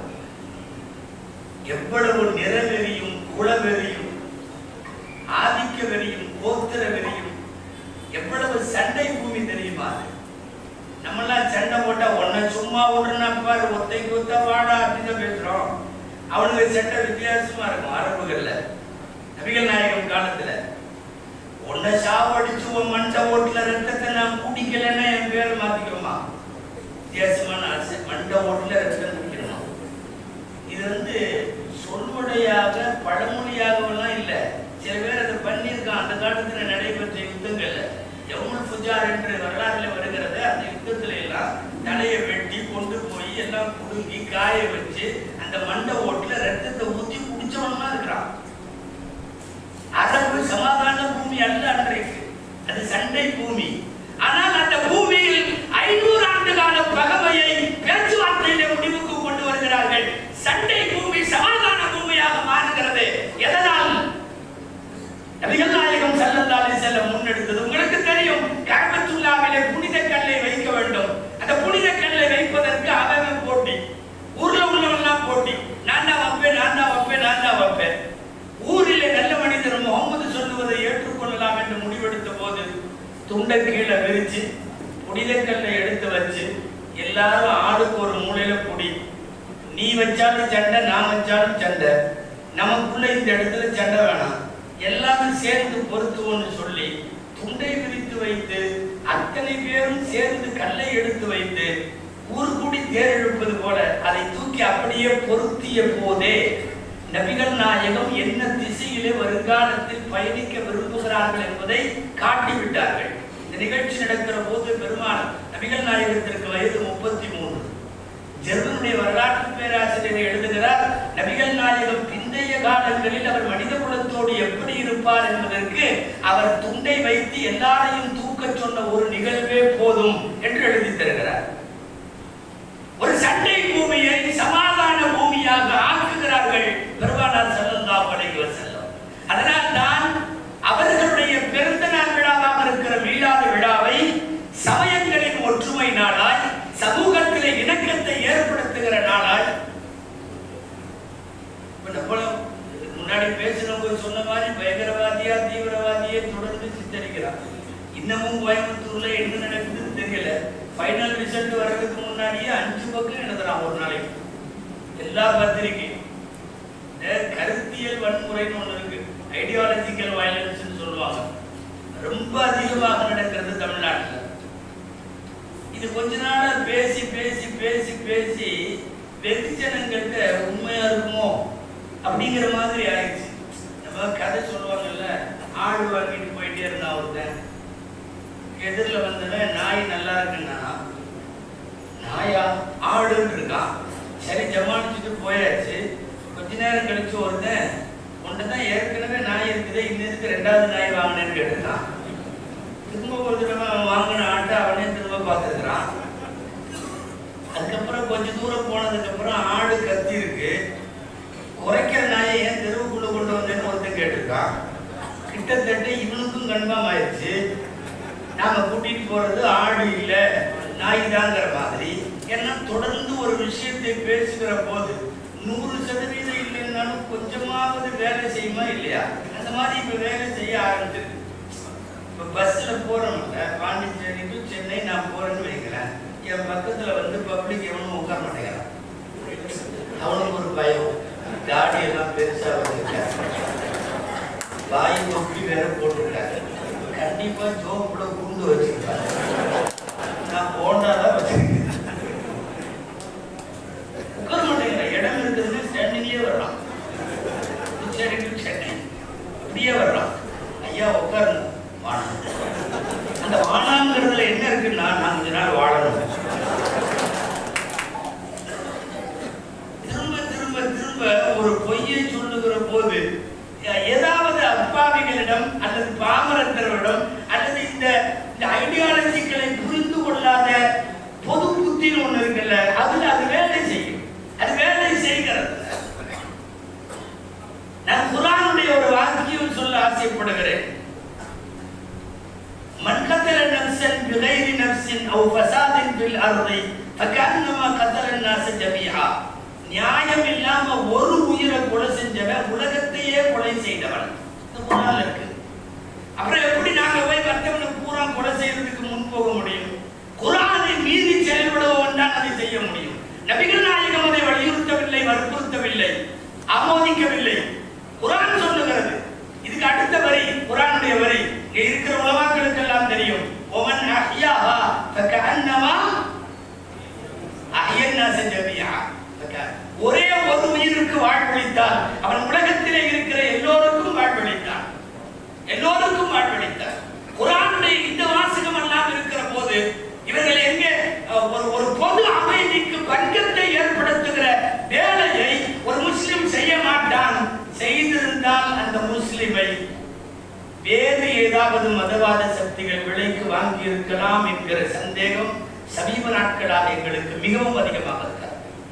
எவ்வளவு நிறவெறியும் குலவெறியும் ஆதிக்க வெறியும் கோத்திர வெறியும் எவ்வளவு சண்டை பூமி தெரியுமா அது? நம்மெல்லாம் சண்டை போட்டா உன்னை சும்மா விடுனா பாரு ஒத்தை குத்த வாடா அப்படின்னு பேசுறோம் அவனுக்கு சண்டை வித்தியாசமா இருக்கும் அரபுகள்ல நபிகள் நாயகம் காலத்துல உன்னை சாவடிச்சு உன் மண்டை ஓட்டுல ரத்தத்தை நான் குடிக்கலைன்னா என் பேரை மாத்திக்கிறோமா வித்தியாசமான ஆசை மண்டை ஓட்டுல ரத்தம் குடிக்கணுமா இது வந்து சொல்முறையாக பழமொழியாகவெல்லாம் இல்ல சில பேர் அதை பண்ணியிருக்கான் அந்த காலத்துல நடைபெற்ற யுத்தங்கள்ல யமுல் ஃபுஜார் என்று வரலாறுல வருகிறது அந்த யுத்தத்துல எல்லாம் தலையை வெட்டி கொண்டு போய் எல்லாம் குடுங்கி காய வச்சு அந்த மண்டை ஓட்டுல ரத்தத்தை ஊத்தி குடிச்சவனா இருக்கிறான் அரபு சமாதான பூமி அல்ல அன்றைக்கு அது சண்டை பூமி ஆனால் அந்த பூமியில் ஐநூறு ஆண்டு கால பகமையை பேச்சுவார்த்தையிலே முடிவுக்கு கொண்டு வருகிறார்கள் சண்டை பூமி சமாதான பூமியாக மாறுகிறது எதனால் நபிகள் நாயகம் ஸல்லல்லாஹு அலைஹி வஸல்லம் முன்னெடுத்தது உங்களுக்கு தெரியும் கஅபத்துல்லாவிலே புனித கல்லை வைக்க வேண்டும் அந்த புனித கல்லை வைப்பதற்கு அவன் போட்டி ஊர்ல உள்ளவன்லாம் போட்டி நான் தான் வைப்பேன் நான் தான் வைப்பேன் நான் தான் வைப்பேன் ஊரிலே நல்ல மனிதர் முகமது சொல்லுவதை ஏற்றுக்கொள்ளலாம் என்று முடிவெடுத்த போது துண்டை கீழே விரிச்சு புனித கல்லை எடுத்து வச்சு எல்லாரும் ஆளுக்கு ஒரு மூலையில புடி நீ வச்சாலும் சண்டை நான் வச்சாலும் சண்டை நமக்குள்ள இந்த இடத்துல சண்டை வேணாம் எல்லாமே சேர்ந்து பொருத்துவோம்னு சொல்லி துண்டை விரித்து வைத்து அத்தனை பேரும் சேர்ந்து கல்லை எடுத்து வைத்து ஊர் கூடி தேர் இழுப்பது போல அதை தூக்கி அப்படியே பொருத்திய போதே நபிகள் நாயகம் என்ன திசையிலே வருங்காலத்தில் பயணிக்க விரும்புகிறார்கள் என்பதை காட்டிவிட்டார்கள் இந்த நிகழ்ச்சி நடக்கிற போது பெருமாள் நபிகள் நாயகத்திற்கு வயது முப்பத்தி மூன்று ஜெர்மனுடைய வரலாற்று பேராசிரியர் எழுதுகிறார் நபிகள் நாயகம் பிந்தைய காலங்களில் அவர் மனித குலத்தோடு எப்படி இருப்பார் என்பதற்கு அவர் துண்டை வைத்து எல்லாரையும் தூக்கச் சொன்ன ஒரு நிகழ்வே போதும் என்று எழுதி தருகிறார் ஒரு சண்டை பூமியை சமாதான பூமியாக ஆக்குகிறார்கள் பெருமானார் ஸல்லல்லாஹு அலைஹி வஸல்லம் அதனால் தான் அவர்களுடைய பிறந்த நாள் விழாவாக இருக்கிற மீளாது விழாவை சமயங்களின் ஒற்றுமை நாளாய் சமூகத்திலே இணக்கத்தை ஏற்படுத்துகிற நாளாய் இப்ப நம்மள முன்னாடி பேசினவங்க சொன்ன மாதிரி பயங்கரவாதியா தீவிரவாதியை தொடர்ந்து சித்தரிக்கிறான் இன்னமும் கோயம்புத்தூர்ல என்ன நடக்குதுன்னு தெரியல ஃபைனல் ரிசல்ட் வர்றதுக்கு முன்னாடியே அஞ்சு பக்கம் எழுதுறான் ஒரு நாளைக்கு எல்லா பத்திரிகையும் இந்த கருத்தியல் வன்முறைன்னு ஒண்ணு இருக்கு ஐடியாலஜிக்கல் வயலன்ஸ்னு சொல்லுவாங்க ரொம்ப அதிகமாக நடக்கிறது தமிழ்நாட்டுல இது கொஞ்ச நாளா பேசி பேசி பேசி பேசி வெகுஜனங்கள்ட்ட உண்மையா இருக்குமோ அப்படிங்கிற மாதிரி ஆயிடுச்சு நம்ம கதை சொல்லுவாங்கல்ல ஆடு வாங்கிட்டு போயிட்டே இருந்தான் ஒருத்தன் எதிரில் வந்தவன் நாய் நல்லா இருக்குன்னா நாயா ஆடுன்னு இருக்கான் சரி ஜமானிச்சுட்டு போயாச்சு கொஞ்ச நேரம் கழிச்சு ஒருத்தன் உன்கிட்ட தான் ஏற்கனவே நாய் இருக்குது இன்னும் இதுக்கு ரெண்டாவது நாய் வாங்கினேன்னு கேட்டுருக்கான் திரும்ப ஒரு தடவை அவன் வாங்கின ஆட்டை அவனே திரும்ப பார்த்துக்கிறான் கிட்டத்தட்ட இவனுக்கும் கன்ஃபார்ம் ஆயிடுச்சு நாம கூட்டிட்டு போறது ஆடு இல்ல நாய் தாங்கிற மாதிரி ஏன்னா தொடர்ந்து ஒரு விஷயத்தை பேசுகிற போது நூறு சதவீதம் இல்லைன்னாலும் கொஞ்சமாவது வேலை செய்யுமா இல்லையா அந்த மாதிரி இப்ப வேலை செய்ய ஆரம்பிச்சிருக்கு இப்ப பஸ்ல போறோம்ல பாண்டிச்சேரி டு சென்னை நான் போறேன்னு வைக்கிறேன் என் பக்கத்துல வந்து பப்ளிக் எவனும் உட்கார மாட்டேங்கிறான் அவனுக்கு ஒரு பயம் தாடி எல்லாம் பெருசா வச்சிருக்காரு வாய் தொப்பி வேற போட்டிருக்காரு கண்டிப்பா ஜோப்புல குண்டு வச்சிருக்காரு நான் போண்டாதான் வச்சிருக்கேன் உட்கார மாட்டேங்கிற இடம் இருக்குதுன்னு ஸ்டாண்டிங்லயே வர்றான் புதுச்சேரி டு சென்னை அப்படியே வர்றான் ஐயா உட்காருங்க வானம் அந்த வானாங்கிறதுல என்ன இருக்குன்னா நான் கொஞ்ச நாள் வாழணும் திரும்ப திரும்ப திரும்ப ஒரு பொய்யை சொல்லுகிற போது அஹ், ஏதாவது அப்பாவிகளிடம் அல்லது பாமரத்தரிடம் அல்லது இந்த இந்த ஐடியாலஜிகளை புரிந்து கொள்ளாத பொது புத்தின்னு ஒண்ணு இருக்குல்ல அதுல அது வேலை செய்யும் அது வேலை செய்கிறது நான் குரானுடைய ஒரு வாக்கியம் சொல்ல ஆசைப்படுகிறேன் من قتل نفسا بغير نفس او فساد في الارض فكانما قتل الناس جميعا நியாயம் இல்லாம ஒரு உயிரை கொலை செஞ்சவன் உலகத்தையே கொலை செய்தவன் இந்த குரான்ல இருக்கு அப்புறம் எப்படி நாங்க போய் மற்றவனை பூரா கொலை செய்யறதுக்கு முன் போக முடியும் குரானை மீறி செயல்படுபவன் தான் அதை செய்ய முடியும் நபிகள் நாயகம் அதை வலியுறுத்தவில்லை வற்புறுத்தவில்லை ஆமோதிக்கவில்லை குரான் சொல்லுகிறது இதுக்கு அடுத்த வரி குரானுடைய வரி இங்க இருக்கிற உலமாக்களுக்கு எல்லாம் தெரியும் ஒமன் அஹ்யாஹா ஃபகஅன்னமா அஹ்யன்னாஸ ஜமீஆ ஃபக- ஒரே ஒரு உயிருக்கு வாழ்வளித்தால் அவன் உலகத்திலே இருக்கிற எல்லோருக்கும் வாழ்வளித்தான் எல்லோருக்கும் வாழ்வளித்தார் குரானுடைய இந்த வாசகம் எல்லாம் இருக்கிற போது இவர்கள் எங்கே அஹ், ஒரு ஒரு பொது அமைதிக்கு பங்கத்தை ஏற்படுத்துகிற வேலையை ஒரு முஸ்லிம் செய்ய மாட்டான் செய்திருந்தால் அந்த முஸ்லிமை வேறு ஏதாவது மதவாத சக்திகள் விலைக்கு வாங்கி இருக்கலாம் என்கிற சந்தேகம் சமீப நாட்களாக எங்களுக்கு மிகவும் அதிகமாக இருக்கிறது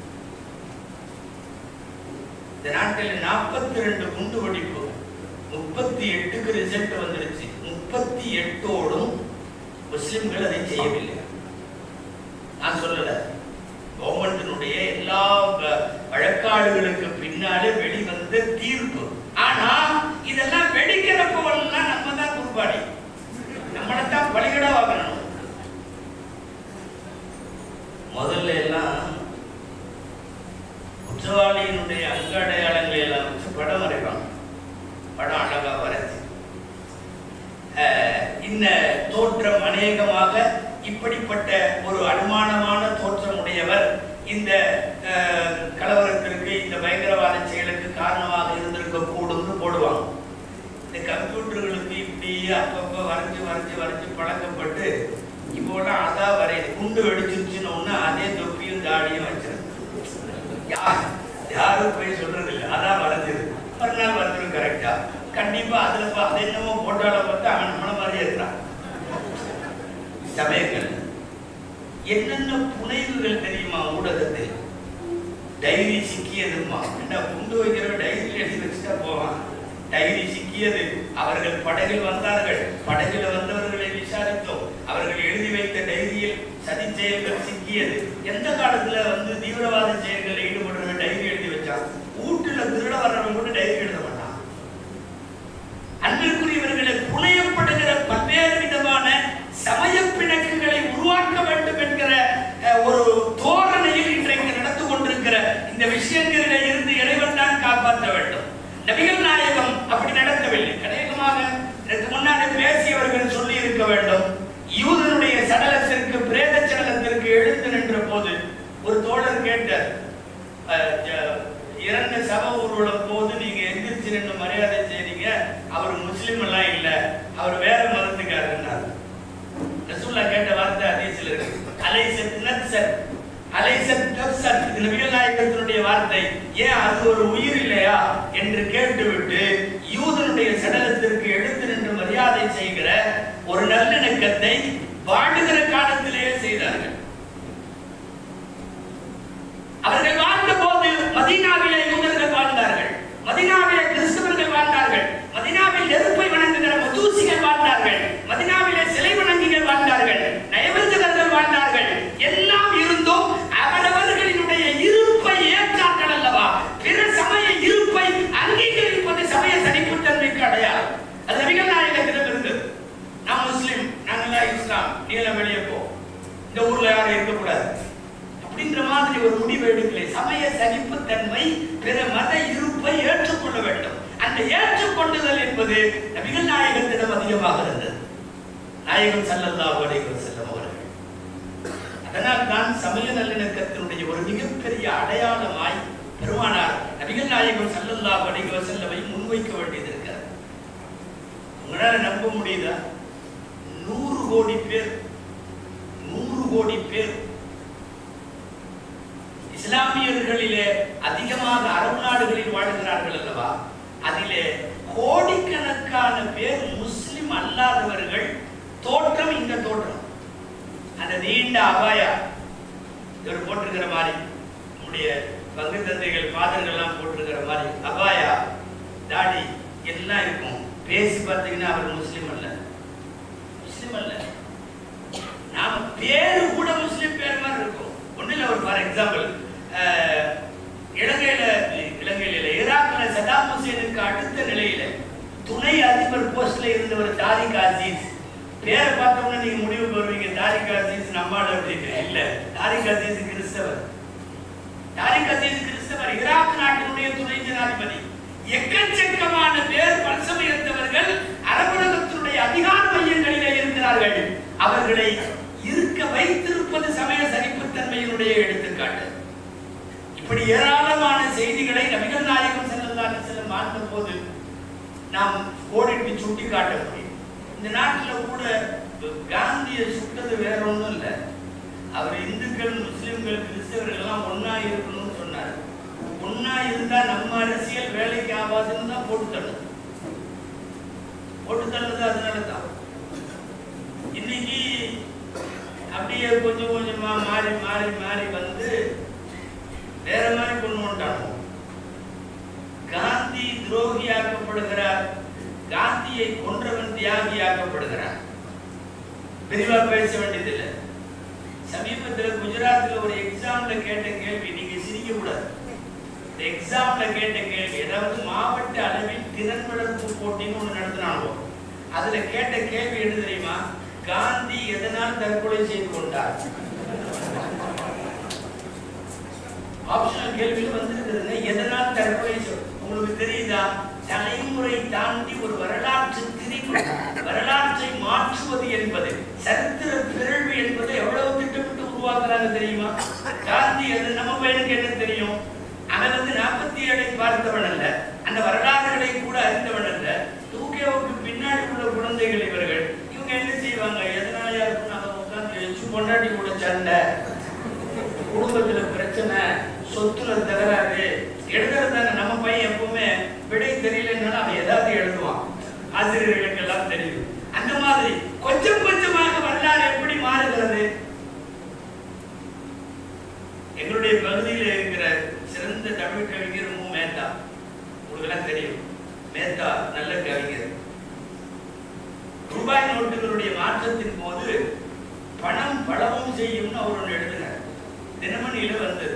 இந்த நாட்டில் நாற்பத்தி ரெண்டு குண்டு வெடிப்பு முப்பத்தி எட்டுக்கு ரிசல்ட் வந்துருச்சு முப்பத்தி எட்டோடும் முஸ்லிம்கள் அதை செய்யவில்லை நான் சொல்லல கவர்மெண்டினுடைய எல்லா வ- வழக்காடுகளுக்கு பின்னாலே வெளிவந்த தீர்ப்பு ஆனா இதெல்லாம் வெடிக்கிறப்பவெல்லாம் நம்ம தான் குர்பானி நம்மளைத்தான் பலிகடா வாங்கணும் முதல்ல எல்லாம் குற்றவாளியினுடைய அங்க அடையாளங்களை எல்லாம் வச்சு படம் வரைவாங்க படம் அழகா வரைச்சு அஹ், இந்த தோற்றம் அநேகமாக இப்படிப்பட்ட ஒரு அனுமானமான தோற்றம் உடையவர் இந்த அஹ், கலவரத்திற்கு இந்த பயங்கரவாத செயலுக்கு காரணமாக இருந்திருக்க கூடும்னு போடுவாங்க இந்த கம்ப்யூட்டர்களுக்கு இப்படி அப்பப்போ வரைஞ்சு வரைஞ்சு வரைஞ்சு பழக்கப்பட்டு இப்போலாம் அதான் வரையுது குண்டு வெடிச்சிருச்சுன்னு ஒன்று அதே தொப்பியும் தாடியும் வச்சிருக்கு யார் யாரும் போய் சொல்றது இல்லை அதான் வரைஞ்சது மறுநாள் வந்துடும் கரெக்டா கண்டிப்பா அதுல பா- அது என்னமோ போட்டால பார்த்து அவன் நம்மள மாதிரியே இருக்கிறான் சமயங்கள் என்னென்ன புனைவுகள் தெரியுமா ஊடகத்தில் டைரி சிக்கியதுமா என்ன குண்டு வைக்கிற டைரியில் எழுதி வச்சுட்டா போவான் டைரி சிக்கியது அவர்கள் படகில் வந்தார்கள் படகில் வந்தவர்களை விசாரித்தோம் அவர்கள் எழுதி வைத்த டைரியில் சதி செயல்கள் சிக்கியது எந்த காலத்துல வந்து தீவிரவாத செயல்களில் ஈடுபடுறவன் டைரி எழுதி வச்சான் வீட்டுல திருட வர்றவன் கூட டைரி எழுத மாட்டான் அன்பிற்குரியவர்களை புனையப்படுகிற பல்வேறு விதமான சமய பிணக்குகளை உருவாக்க வேண்டும் என்கிற அஹ், ஒரு தோரணையில் இன்றைக்கு நடந்து கொண்டிருக்கிற இந்த விஷயங்களில் இருந்து இறைவன் தான் காப்பாற்ற வேண்டும் நபிகள் நாயகம் அப்படி நடக்கவில்லை அநேகமாக இதற்கு முன்னாடி பேசியவர்கள் சொல்லி இருக்க வேண்டும் யூதனுடைய சடலத்திற்கு பிரேத சடலத்திற்கு எழுந்து நின்ற போது ஒரு தோழர் கேட்டார் அஹ், ஜ- இறந்த சப ஊர்வலம் போது நீங்க எந்திரிச்சு நின்று மரியாதை செய்றீங்க அவர் முஸ்லிம் எல்லாம் இல்ல அவர் வேற மதத்துக்காரர் ரசூல்லா கேட்ட வார்த்தை ஹதீஸ்ல இருக்கு அலைசத் நத்சன் அலைசத் நத்சன் இது நபிகள் நாயகத்தினுடைய வார்த்தை ஏன் அது ஒரு உயிர் இல்லையா என்று கேட்டுவிட்டு யூதனுடைய சடலத்திற்கு எழுந்து நின்று மரியாதை செய்கிற ஒரு நல்லிணக்கத்தை வாழுகிற காலத்திலேயே செய்தார்கள் அவர்கள் வாழ்ந்த போது மதீனாவிலே யூதர்கள் வாழ்ந்தார்கள் மதீனாவிலே கிறிஸ்தவர்கள் வாழ்ந்தார்கள் மதீனாவில் நெருப்பை வணங்குகிறவர்கள் நீங்க வெளியே போ இந்த ஊர்ல யாரும் இருக்கக்கூடாது அப்படின்ற மாதிரி ஒரு முடிவு எடுக்கலை சமய சகிப்புத்தன்மை பிற மத இருப்பை ஏற்றுக்கொள்ள வேண்டும் அந்த ஏற்றுக்கொண்டுதல் என்பது நபிகள் நாயகத்திடம் அதிகமாக இருந்தது நாயகம் ஸல்லல்லாஹு அலைஹி வஸல்லம் அவர்கள் அதனால் தான் சமய நல்லிணக்கத்தினுடைய ஒரு மிகப்பெரிய அடையாளமாய் பெருமானார் நபிகள் நாயகம் ஸல்லல்லாஹு அலைஹி வஸல்லமை முன்வைக்க வேண்டியது இருக்கிறது உங்களால நம்ப முடியுதா நூறு கோடி பேர் நூறு கோடி பேர் இஸ்லாமியர்களிலே அதிகமாக அரபு நாடுகளில் வாழ்கிறார்கள் அல்லவா அதிலே கோடிக்கணக்கான பேர் முஸ்லிம் அல்லாதவர்கள் தோற்றம் இந்த தோற்றம் அந்த நீண்ட அபாயா இவர் போட்டிருக்கிற மாதிரி நம்முடைய பங்கு தந்தைகள் ஃபாதர்கள் எல்லாம் போட்டிருக்கிற மாதிரி அபாயா தாடி எல்லாம் இருக்கும் பேசி பார்த்தீங்கன்னா அவர் முஸ்லிம் அல்ல முஸ்லிம் அல்ல நாம பேரு கூட முஸ்லிம் பேர் மாதிரி இருக்கும் ஒண்ணு இல்ல ஒரு ஃபார் எக்ஸாம்பிள் இலங்கையில இலங்கையில இல்ல ஈராக்ல சதாம் ஹுசேனுக்கு அடுத்த நிலையில துணை அதிபர் போஸ்ட்ல இருந்தவர் தாரிக் அசீஸ் பேரை பார்த்தோம்னா நீங்க முடிவுக்கு வருவீங்க தாரிக் அசீஸ் நம்மால் அப்படின்னு இல்ல தாரிக் அசீஸ் கிறிஸ்தவர் தாரிக் அசீஸ் கிறிஸ்தவர் ஈராக் நாட்டினுடைய துணை ஜனாதிபதி எக்கச்சக்கமான பேர் பல்சமயத்தவர்கள் அரபுலகத்தினுடைய அதிகார மையங்களிலே இருக்கிறார்கள் அவர்களை இருக்க வைத்திருப்பது சமய சகிப்புத்தன்மையினுடைய எடுத்துக்காட்டு இப்படி ஏராளமான செய்திகளை நபிகள் நாயகம் ஸல்லல்லாஹு அலைஹி வஸல்லம் வாழ்ந்த போது நாம் கோடிட்டு சுட்டி காட்ட முடியும் இந்த நாட்டில் கூட காந்தியை சுட்டது வேற ஒன்றும் இல்லை அவர் இந்துக்கள் முஸ்லிம்கள் கிறிஸ்தவர்கள் எல்லாம் ஒண்ணா இருக்கணும்னு சொன்னார் ஒண்ணா இருந்தா நம்ம அரசியல் வேலைக்கு ஆகாதுன்னு தான் போட்டு தள்ளுது போட்டு தள்ளுது அதனால தான் இன்னைக்கு அப்படியே கொஞ்சம் கொஞ்சமா மாறி மாறி மாறி வந்து வேற மாதிரி கொண்டு வந்துட்டானோ காந்தி துரோகியாக்கப்படுகிறார் காந்தியை கொன்றவன் தியாகியாக்கப்படுகிறார் விரிவா பேச வேண்டியதில்லை சமீபத்தில் குஜராத்தில் ஒரு எக்ஸாம்ல கேட்ட கேள்வி நீங்க சிரிக்க கூடாது இந்த எக்ஸாம்ல கேட்ட கேள்வி அதாவது மாவட்ட அளவில் திறன் வளர்ப்பு போட்டின்னு ஒண்ணு நடத்தினாங்க அதுல கேட்ட கேள்வி என்ன தெரியுமா காந்தி எதனால் தற்கொலை செய்து கொண்டார் ஆப்ஷனல் கேள்வியில் வந்திருக்கிறதுங்க எதனால் தற்கொலை செய்- உங்களுக்கு தெரியுதா தலைமுறை தாண்டி ஒரு வரலாற்று திரிவு வரலாற்றை மாற்றுவது என்பது சரித்திர பிறழ்வு என்பதை எவ்வளவு திட்டமிட்டு உருவாக்குறாங்க தெரியுமா காந்தி அது நம்ம பையனுக்கு என்ன தெரியும் அவன் வந்து நாற்பத்தி ஏழை பார்த்தவன் அல்ல அந்த வரலாறுகளை கூட அறிந்தவன் அல்ல தூக்கேவுக்கு பின்னாடி உள்ள குழந்தைகள் இவர்கள் இவங்க என்ன செய்வாங்க எதனால இருக்கும் நம்ம உட்கார்ந்து வச்சு பொண்டாட்டி கூட சண்டை குடும்பத்துல பிரச்சனை சொத்துல தகராறு எழுதுறது தானே நம்ம பையன் எப்பவுமே விடை தெரியலன்னாலும் அவன் ஏதாவது எழுதுவான் ஆசிரியர்களுக்கு எல்லாம் தெரியும் அந்த மாதிரி கொஞ்சம் கொஞ்சமாக வரலாறு எப்படி மாறுகிறது எங்களுடைய பகுதியில் இருக்கிற சிறந்த தமிழ் கவிஞர் மு மேத்தா உங்களுக்கு எல்லாம் தெரியும் மேத்தா நல்ல கவிஞர் ரூபாய் நோட்டுகளுடைய மாற்றத்தின் போது பணம் பலமும் செய்யும்னு அவர் ஒன்று எழுதினார் தினமணியில வந்தது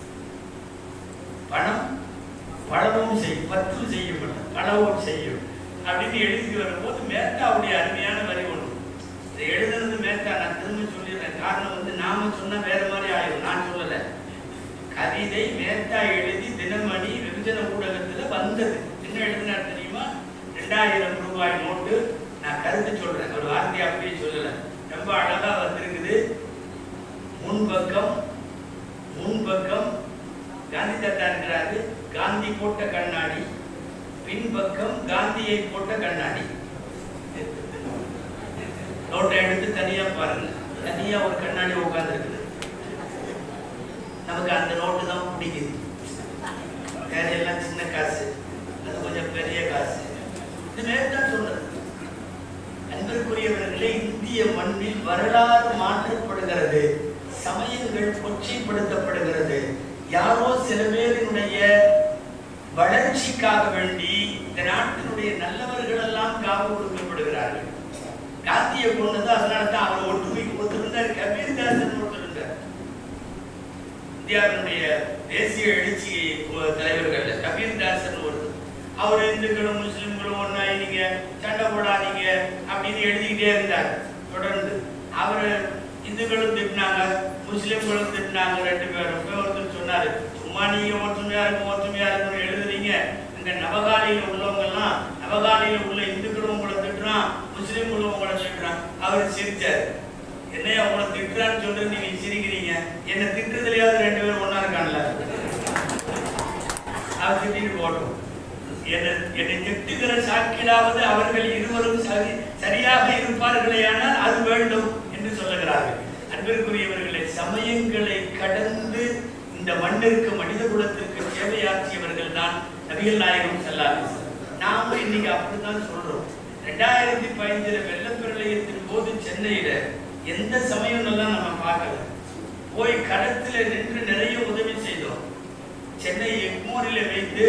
பணம் பலமும் செய்யும் பத்து செய்யும் பலவும் செய்யும் அப்படின்னு எழுதி வரும்போது மேத்தாவுடைய அருமையான வரி ஒன்று இதை எழுதுனது மேத்தா நான் திரும்ப சொல்லிடுறேன் காரணம் வந்து நாம சொன்னா வேற மாதிரி ஆயிடும் நான் சொல்லல கவிதை மேத்தா எழுதி தினமணி வெகுஜன ஊடகத்துல வந்தது என்ன எழுதினார் தெரியுமா ரெண்டாயிரம் ரூபாய் நோட்டு நான் கருத்து சொல்றேன் ஒரு வார்த்தை அப்படியே சொல்லல ரொம்ப அழகா வந்திருக்குது முன்பக்கம் முன்பக்கம் காந்தி தாத்தா இருக்கிறாரு காந்தி போட்ட கண்ணாடி பின்பக்கம் காந்தியை போட்ட கண்ணாடி நோட்டை எடுத்து தனியா பாருங்க தனியா ஒரு கண்ணாடி உட்கார்ந்து இருக்குது நமக்கு அந்த நோட்டு தான் பிடிக்குது வேற எல்லாம் சின்ன காசு அது கொஞ்சம் பெரிய காசு இது மேற்தான் சொல்றது அன்பிற்குரியவர்களே இந்திய மண்ணில் வரலாறு மாற்றப்படுகிறது சமயங்கள் கொச்சைப்படுத்தப்படுகிறது யாரோ சில பேரினுடைய வளர்ச்சிக்காக வேண்டி இந்த நாட்டினுடைய நல்லவர்கள் எல்லாம் காவு கொடுக்கப்படுகிறார்கள் காந்தியை கொண்டது அதனால தான் அவர் ஒற்றுமைக்கு ஒத்துருந்தார் கபீர்தாசன் ஒத்துருந்தார் இந்தியாவினுடைய தேசிய எழுச்சி தலைவர்கள் கபீர்தாசன் ஒரு அவர் இந்துக்களும் முஸ்லிம்களும் ஒன்னாய் நீங்க சண்டை போடாதீங்க அப்படின்னு எழுதிக்கிட்டே இருந்தார் தொடர்ந்து அவர் இந்துக்களும் திட்டினாங்க முஸ்லிம்களும் திட்டினாங்க ரெண்டு பேரும் போய் ஒருத்தர் சொன்னாரு சும்மா நீங்க ஒற்றுமையா இருக்கும் ஒற்றுமையா இருக்கும் எழுதுறீங்க இங்க நவகாலியில உள்ளவங்க எல்லாம் நவகாலியில உள்ள இந்துக்களும் உங்களை திட்டுறான் முஸ்லிம்களும் உங்களை திட்டுறான் அவர் சிரிச்சாரு என்னையா உங்களை திட்டுறான்னு சொல்லிட்டு நீங்க சிரிக்கிறீங்க என்ன திட்டுறதுலயாவது ரெண்டு பேரும் ஒண்ணா இருக்கான்ல அவர் திட்டிட்டு போட்டோம் என்னை என்னை திட்டுகிற சாக்கிலாவது அவர்கள் இருவரும் சரி சரியாக இருப்பார்களேயானால் அது வேண்டும் என்று சொல்லுகிறார்கள் அன்பிற்குரியவர்களே சமயங்களை கடந்து இந்த மண்ணிற்கு மனித குலத்திற்கு சேவையாற்றியவர்கள் தான் நபிகள் நாயகம் செல்லாது நாம இன்னைக்கு அப்படிதான் சொல்றோம் ரெண்டாயிரத்தி பதினஞ்சுல வெள்ளப்பிரளயத்தின் போது சென்னையில எந்த சமயம் எல்லாம் நம்ம பார்க்கல போய் களத்துல நின்று நிறைய உதவி செய்தோம் சென்னை எக்மோரில வைத்து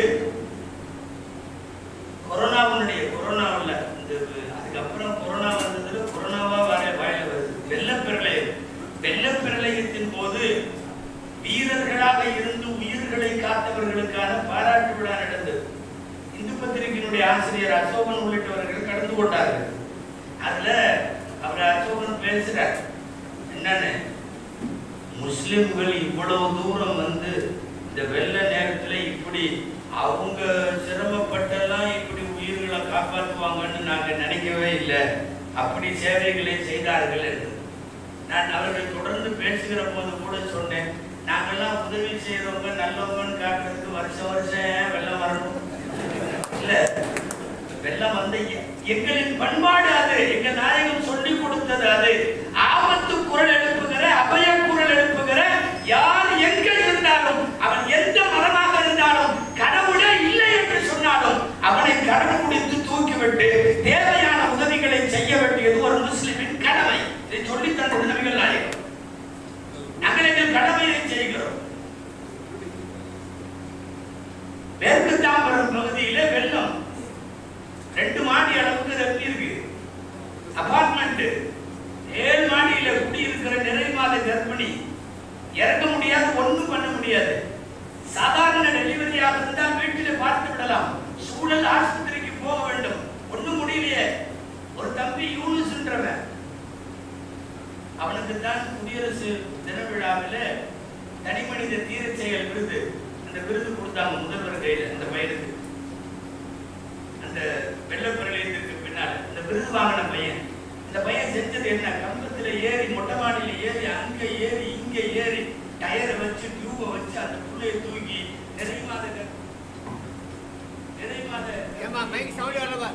கொரோனாவுடைய கொரோனாவில் இந்த அதுக்கப்புறம் கொரோனா வந்ததுல கொரோனாவா வர வாயில வருது வெள்ளப்பிரளயம் வெள்ளப்பிரளயத்தின் போது வீரர்களாக இருந்து உயிர்களை காத்தவர்களுக்கான பாராட்டு விழா நடந்தது இந்து பத்திரிகையினுடைய ஆசிரியர் அசோகன் உள்ளிட்டவர்கள் கலந்து கொண்டார்கள் அதுல அவர் அசோகன் பேசுறார் என்னன்னு முஸ்லிம்கள் இவ்வளவு தூரம் வந்து இந்த வெள்ள நேரத்துல இப்படி அவங்க சிரமப்பட்டெல்லாம் இப்படி உயிர்களை காப்பாற்றுவாங்கன்னு நாங்க நினைக்கவே இல்லை அப்படி சேவைகளை செய்தார்கள் என்று நான் அவர்கள் தொடர்ந்து பேசுகிற போது கூட சொன்னேன் நாங்கெல்லாம் உதவி செய்யறவங்க நல்லவங்கன்னு காட்டுறதுக்கு வருஷம் வருஷம் ஏன் வெள்ளம் வரணும் இல்ல வெள்ளம் வந்து எ- எங்களின் பண்பாடு அது எங்க நாயகம் சொல்லி கொடுத்தது அது ஆபத்து குரல் எழுப்புகிற அபய குரல் எழுப்புகிற யார் எங்க இருந்தாலும் அவன் எந்த மதமாக இருந்தாலும் கடவுளே இல்லை என்று சொன்னாலும் அவனை கடன் குடித்து தூக்கிவிட்டு தேவையான உதவிகளை செய்ய வேண்டியது ஒரு முஸ்லிமின் கடமை இதை சொல்லி தந்தது நபிகள் நாயகம் நாங்கள் எங்கள் கடமையை செய்கிறோம் மேற்கு தாம்பரம் பகுதியில வெள்ளம் ரெண்டு மாடி அளவுக்கு ரெப்பி இருக்கு அபார்ட்மெண்ட் ஏழு மாடியில குடி இருக்கிற நிறை மாத கர்ப்பிணி இறக்க முடியாது ஒண்ணும் பண்ண முடியாது சாதாரண டெலிவரியாக இருந்தால் வீட்டிலே பார்த்து விடலாம் சூழல் ஆஸ்பத்திரிக்கு போக வேண்டும் ஒண்ணும் முடியலையே ஒரு தம்பி யூனிஸ்ன்றவன் அவனுக்கு தான் குடியரசு தின விழாவில் தனிமனித தீர செயல் விருது அந்த விருது கொடுத்தாங்க முதல்வர் கையில அந்த பையனுக்கு அந்த வெள்ளப்பிரளயத்திற்கு பின்னால் இந்த விருது வாங்கின பையன் இந்த பையன் செஞ்சது என்ன கம்பத்துல ஏறி மொட்டை மாடியில ஏறி அங்க ஏறி இங்க ஏறி டயரை வச்சு டியூபை வச்சு அந்த புள்ளைய தூக்கி நிறை மாத க- நிறை மாத ஏம்மா மைக் சவுண்ட் வரலப்பா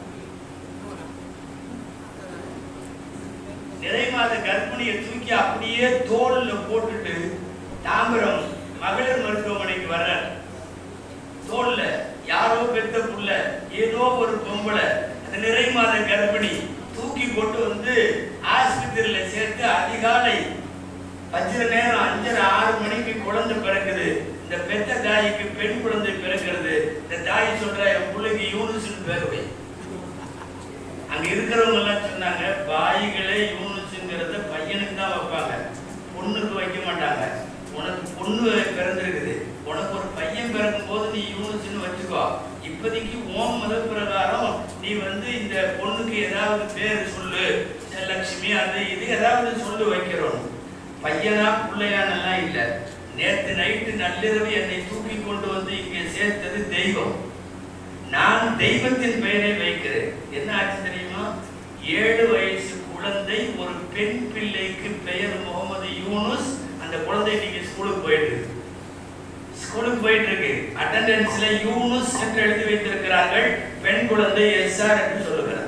நிறை மாத கர்ப்பிணியை தூக்கி அப்படியே தோல்ல போட்டுட்டு தாம்பரம் மகளிர் மருத்துவமனைக்கு வர்றார் தோல்ல யாரோ பெத்த புள்ள ஏதோ ஒரு பொம்பளை அந்த நிறை மாத கர்ப்பிணி தூக்கி கொண்டு வந்து ஆஸ்பத்திரியில சேர்த்து அதிகாலை வஜ்ர நேரம் அஞ்சரை ஆறு மணிக்கு குழந்தை பிறக்குது இந்த பெத்த தாய்க்கு பெண் குழந்தை பிறக்கிறது இந்த தாய் சொல்ற என் பிள்ளைக்கு யூனிஸ்னு பேர் வை அங்க இருக்கிறவங்க எல்லாம் சொன்னாங்க பாய்களே யூனிஸ்ங்கிறத பையனுக்கு தான் வைப்பாங்க பொண்ணுக்கு வைக்க மாட்டாங்க உனக்கு பொண்ணு பிறந்திருக்குது உனக்கு ஒரு பையன் பிறக்கும் போது நீ யூனிஸ்னு வச்சுக்கோ இப்போதைக்கு ஓம் மத பிரகாரம் நீ வந்து இந்த பொண்ணுக்கு ஏதாவது பேர் சொல்லு லட்சுமி அது இது ஏதாவது சொல்லு வைக்கிறோம் பையனா பிள்ளையானெல்லாம் இல்ல நேத்து நைட்டு நள்ளிரவு என்னை தூக்கி கொண்டு வந்து இங்கே சேர்த்தது தெய்வம் நான் தெய்வத்தின் பெயரை வைக்கிறேன் என்ன ஆச்சு தெரியுமா ஏழு வயசு குழந்தை ஒரு பெண் பிள்ளைக்கு பெயர் முகமது யூனுஸ் அந்த குழந்தை இன்னைக்கு ஸ்கூலுக்கு போயிட்டு இருக்கு ஸ்கூலுக்கு போயிட்டு இருக்கு அட்டெண்டன்ஸ்ல யூனுஸ் என்று எழுதி வைத்திருக்கிறார்கள் பெண் குழந்தை எஸ்ஆர் என்று சொல்லுகிறார்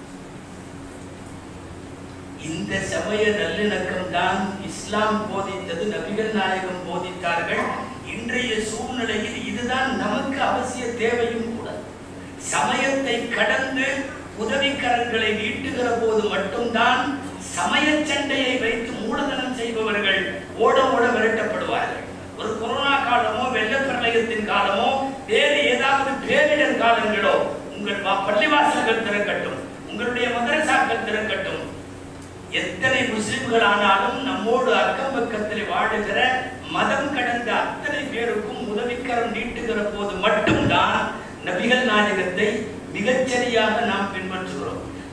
இந்த சமய நல்லிணக்கம் தான் இஸ்லாம் போதித்தது நபிகள் நாயகம் போதித்தார்கள் இன்றைய சூழ்நிலையில் இதுதான் நமக்கு அவசிய தேவையும் கூட சமயத்தை கடந்து உதவிக்கரங்களை நீட்டுகிற போது மட்டும்தான் சமய சண்டையை வைத்து மூலதனம் செய்பவர்கள் ஓட ஓட விரட்டப்படுவார்கள் ஒரு கொரோனா காலமோ வெள்ள பிரளயத்தின் காலமோ வேறு ஏதாவது பேரிடர் காலங்களோ உங்கள் வா- பள்ளிவாசல்கள் திறக்கட்டும் உங்களுடைய மதரசாக்கள் திறக்கட்டும் எத்தனை முஸ்லிம்கள் ஆனாலும் நம்மோடு அக்கம் பக்கத்தில் வாழுகிற மதம் கடந்த அத்தனை பேருக்கும் உதவிக்கரம் நீட்டுகிற போது மட்டும்தான் நபிகள் நாயகத்தை மிகச்சரியாக நாம் பின்பற்றுகிறோம்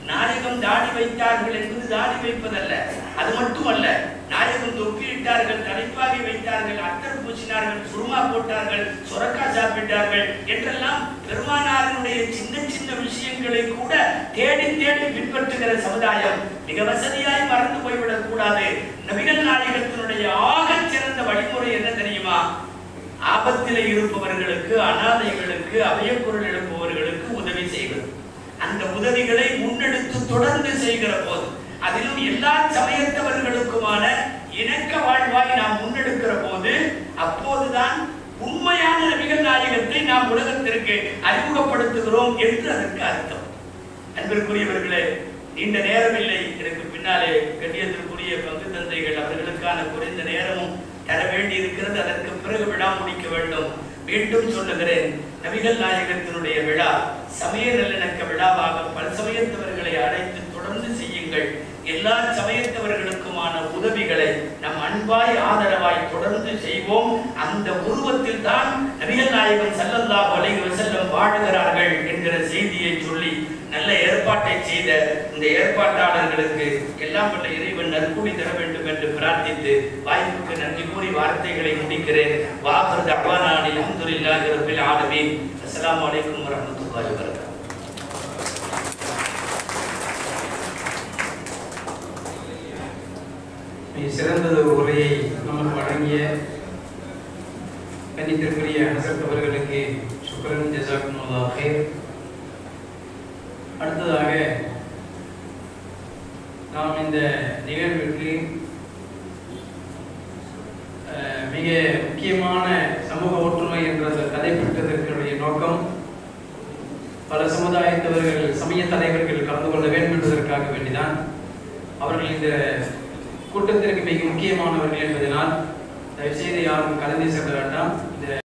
நாயகம் தாடி வைத்தார்கள் என்பது தாடி வைப்பதல்ல அது மட்டுமல்ல நாயகம் தொப்பியிட்டார்கள் தலைப்பாகி வைத்தார்கள் அத்தர் பூசினார்கள் சுருமா போட்டார்கள் சொரக்கா சாப்பிட்டார்கள் என்றெல்லாம் பெருமானாரினுடைய சின்ன சின்ன விஷயங்களை கூட தேடி தேடி பின்பற்றுகிற சமுதாயம் மிக வசதியாய் மறந்து போய்விடக் கூடாது நபிகள் நாயகத்தினுடைய ஆகச் சிறந்த வழிமுறை என்ன தெரியுமா ஆபத்திலே இருப்பவர்களுக்கு அனாதைகளுக்கு அபயக்குரல் எழுப்புபவர்களுக்கு உதவி செய்வது அந்த உதவிகளை முன்னெடுத்து தொடர்ந்து செய்கிற போது அதிலும் எல்லா சமயத்தவர்களுக்குமான இணக்க வாழ்வாய் நாம் முன்னெடுக்கிற போது அப்போதுதான் உண்மையான நபிகள் நாயகத்தை நாம் உலகத்திற்கு அறிமுகப்படுத்துகிறோம் என்று அதற்கு அர்த்தம் அன்பிற்குரியவர்களே நீண்ட நேரமில்லை எனக்கு பின்னாலே கண்ணியத்திற்குரிய பங்கு தந்தைகள் அவர்களுக்கான குறைந்த நேரமும் தர வேண்டி இருக்கிறது அதற்கு பிறகு விழா முடிக்க வேண்டும் மீண்டும் சொல்லுகிறேன் நபிகள் நாயகத்தினுடைய விழா சமய நல்லிணக்க விழாவாக பல சமயத்தவர்களை அழைத்து தொடர்ந்து செய்யுங்கள் எல்லா சமயத்தவர்களுக்குமான உதவிகளை நம் அன்பாய் ஆதரவாய் தொடர்ந்து செய்வோம் அந்த உருவத்தில் தான் நபிகள் நாயகம் ஸல்லல்லாஹு அலைஹி வஸல்லம் வாழுகிறார்கள் என்கிற செய்தியை சொல்லி நல்ல ஏற்பாட்டை செய்த இந்த ஏற்பாட்டாளர்களுக்கு எல்லாம் வல்ல இறைவன் நற்கூலி தர வேண்டும் என்று பிரார்த்தித்து வாய்ப்புக்கு நன்றி கூறி வார்த்தைகளை முடிக்கிறேன் வாகர் அஹ்வானான் அல்ஹம்துலில்லாஹி ரப்பில் ஆலமீன் அஸ்ஸலாமு அலைக்கும் வரஹ்மத்துல்லாஹி வபரகாத்துஹு மிக சிறந்தது ஒரு உரையை நமக்கு வழங்கிய கணித்திற்குரிய ஹசரத் அவர்களுக்கு சுக்ரன் ஜசாக்குமுல்லா ஹேர் அடுத்ததாக நாம் இந்த நிகழ்விற்கு அஹ், மிக முக்கியமான சமூக ஒற்றுமை என்ற அந்த தலைப்பிட்டதற்குடைய நோக்கம் பல சமுதாயத்தவர்கள் சமய தலைவர்கள் கலந்து கொள்ள வேண்டும் என்பதற்காக வேண்டிதான் அவர்கள் இந்த கூட்டத்திற்கு மிக முக்கியமானவர்கள் என்பதனால் தயவுசெய்து யாரும் கலந்து செல்ல வேண்டாம் இந்த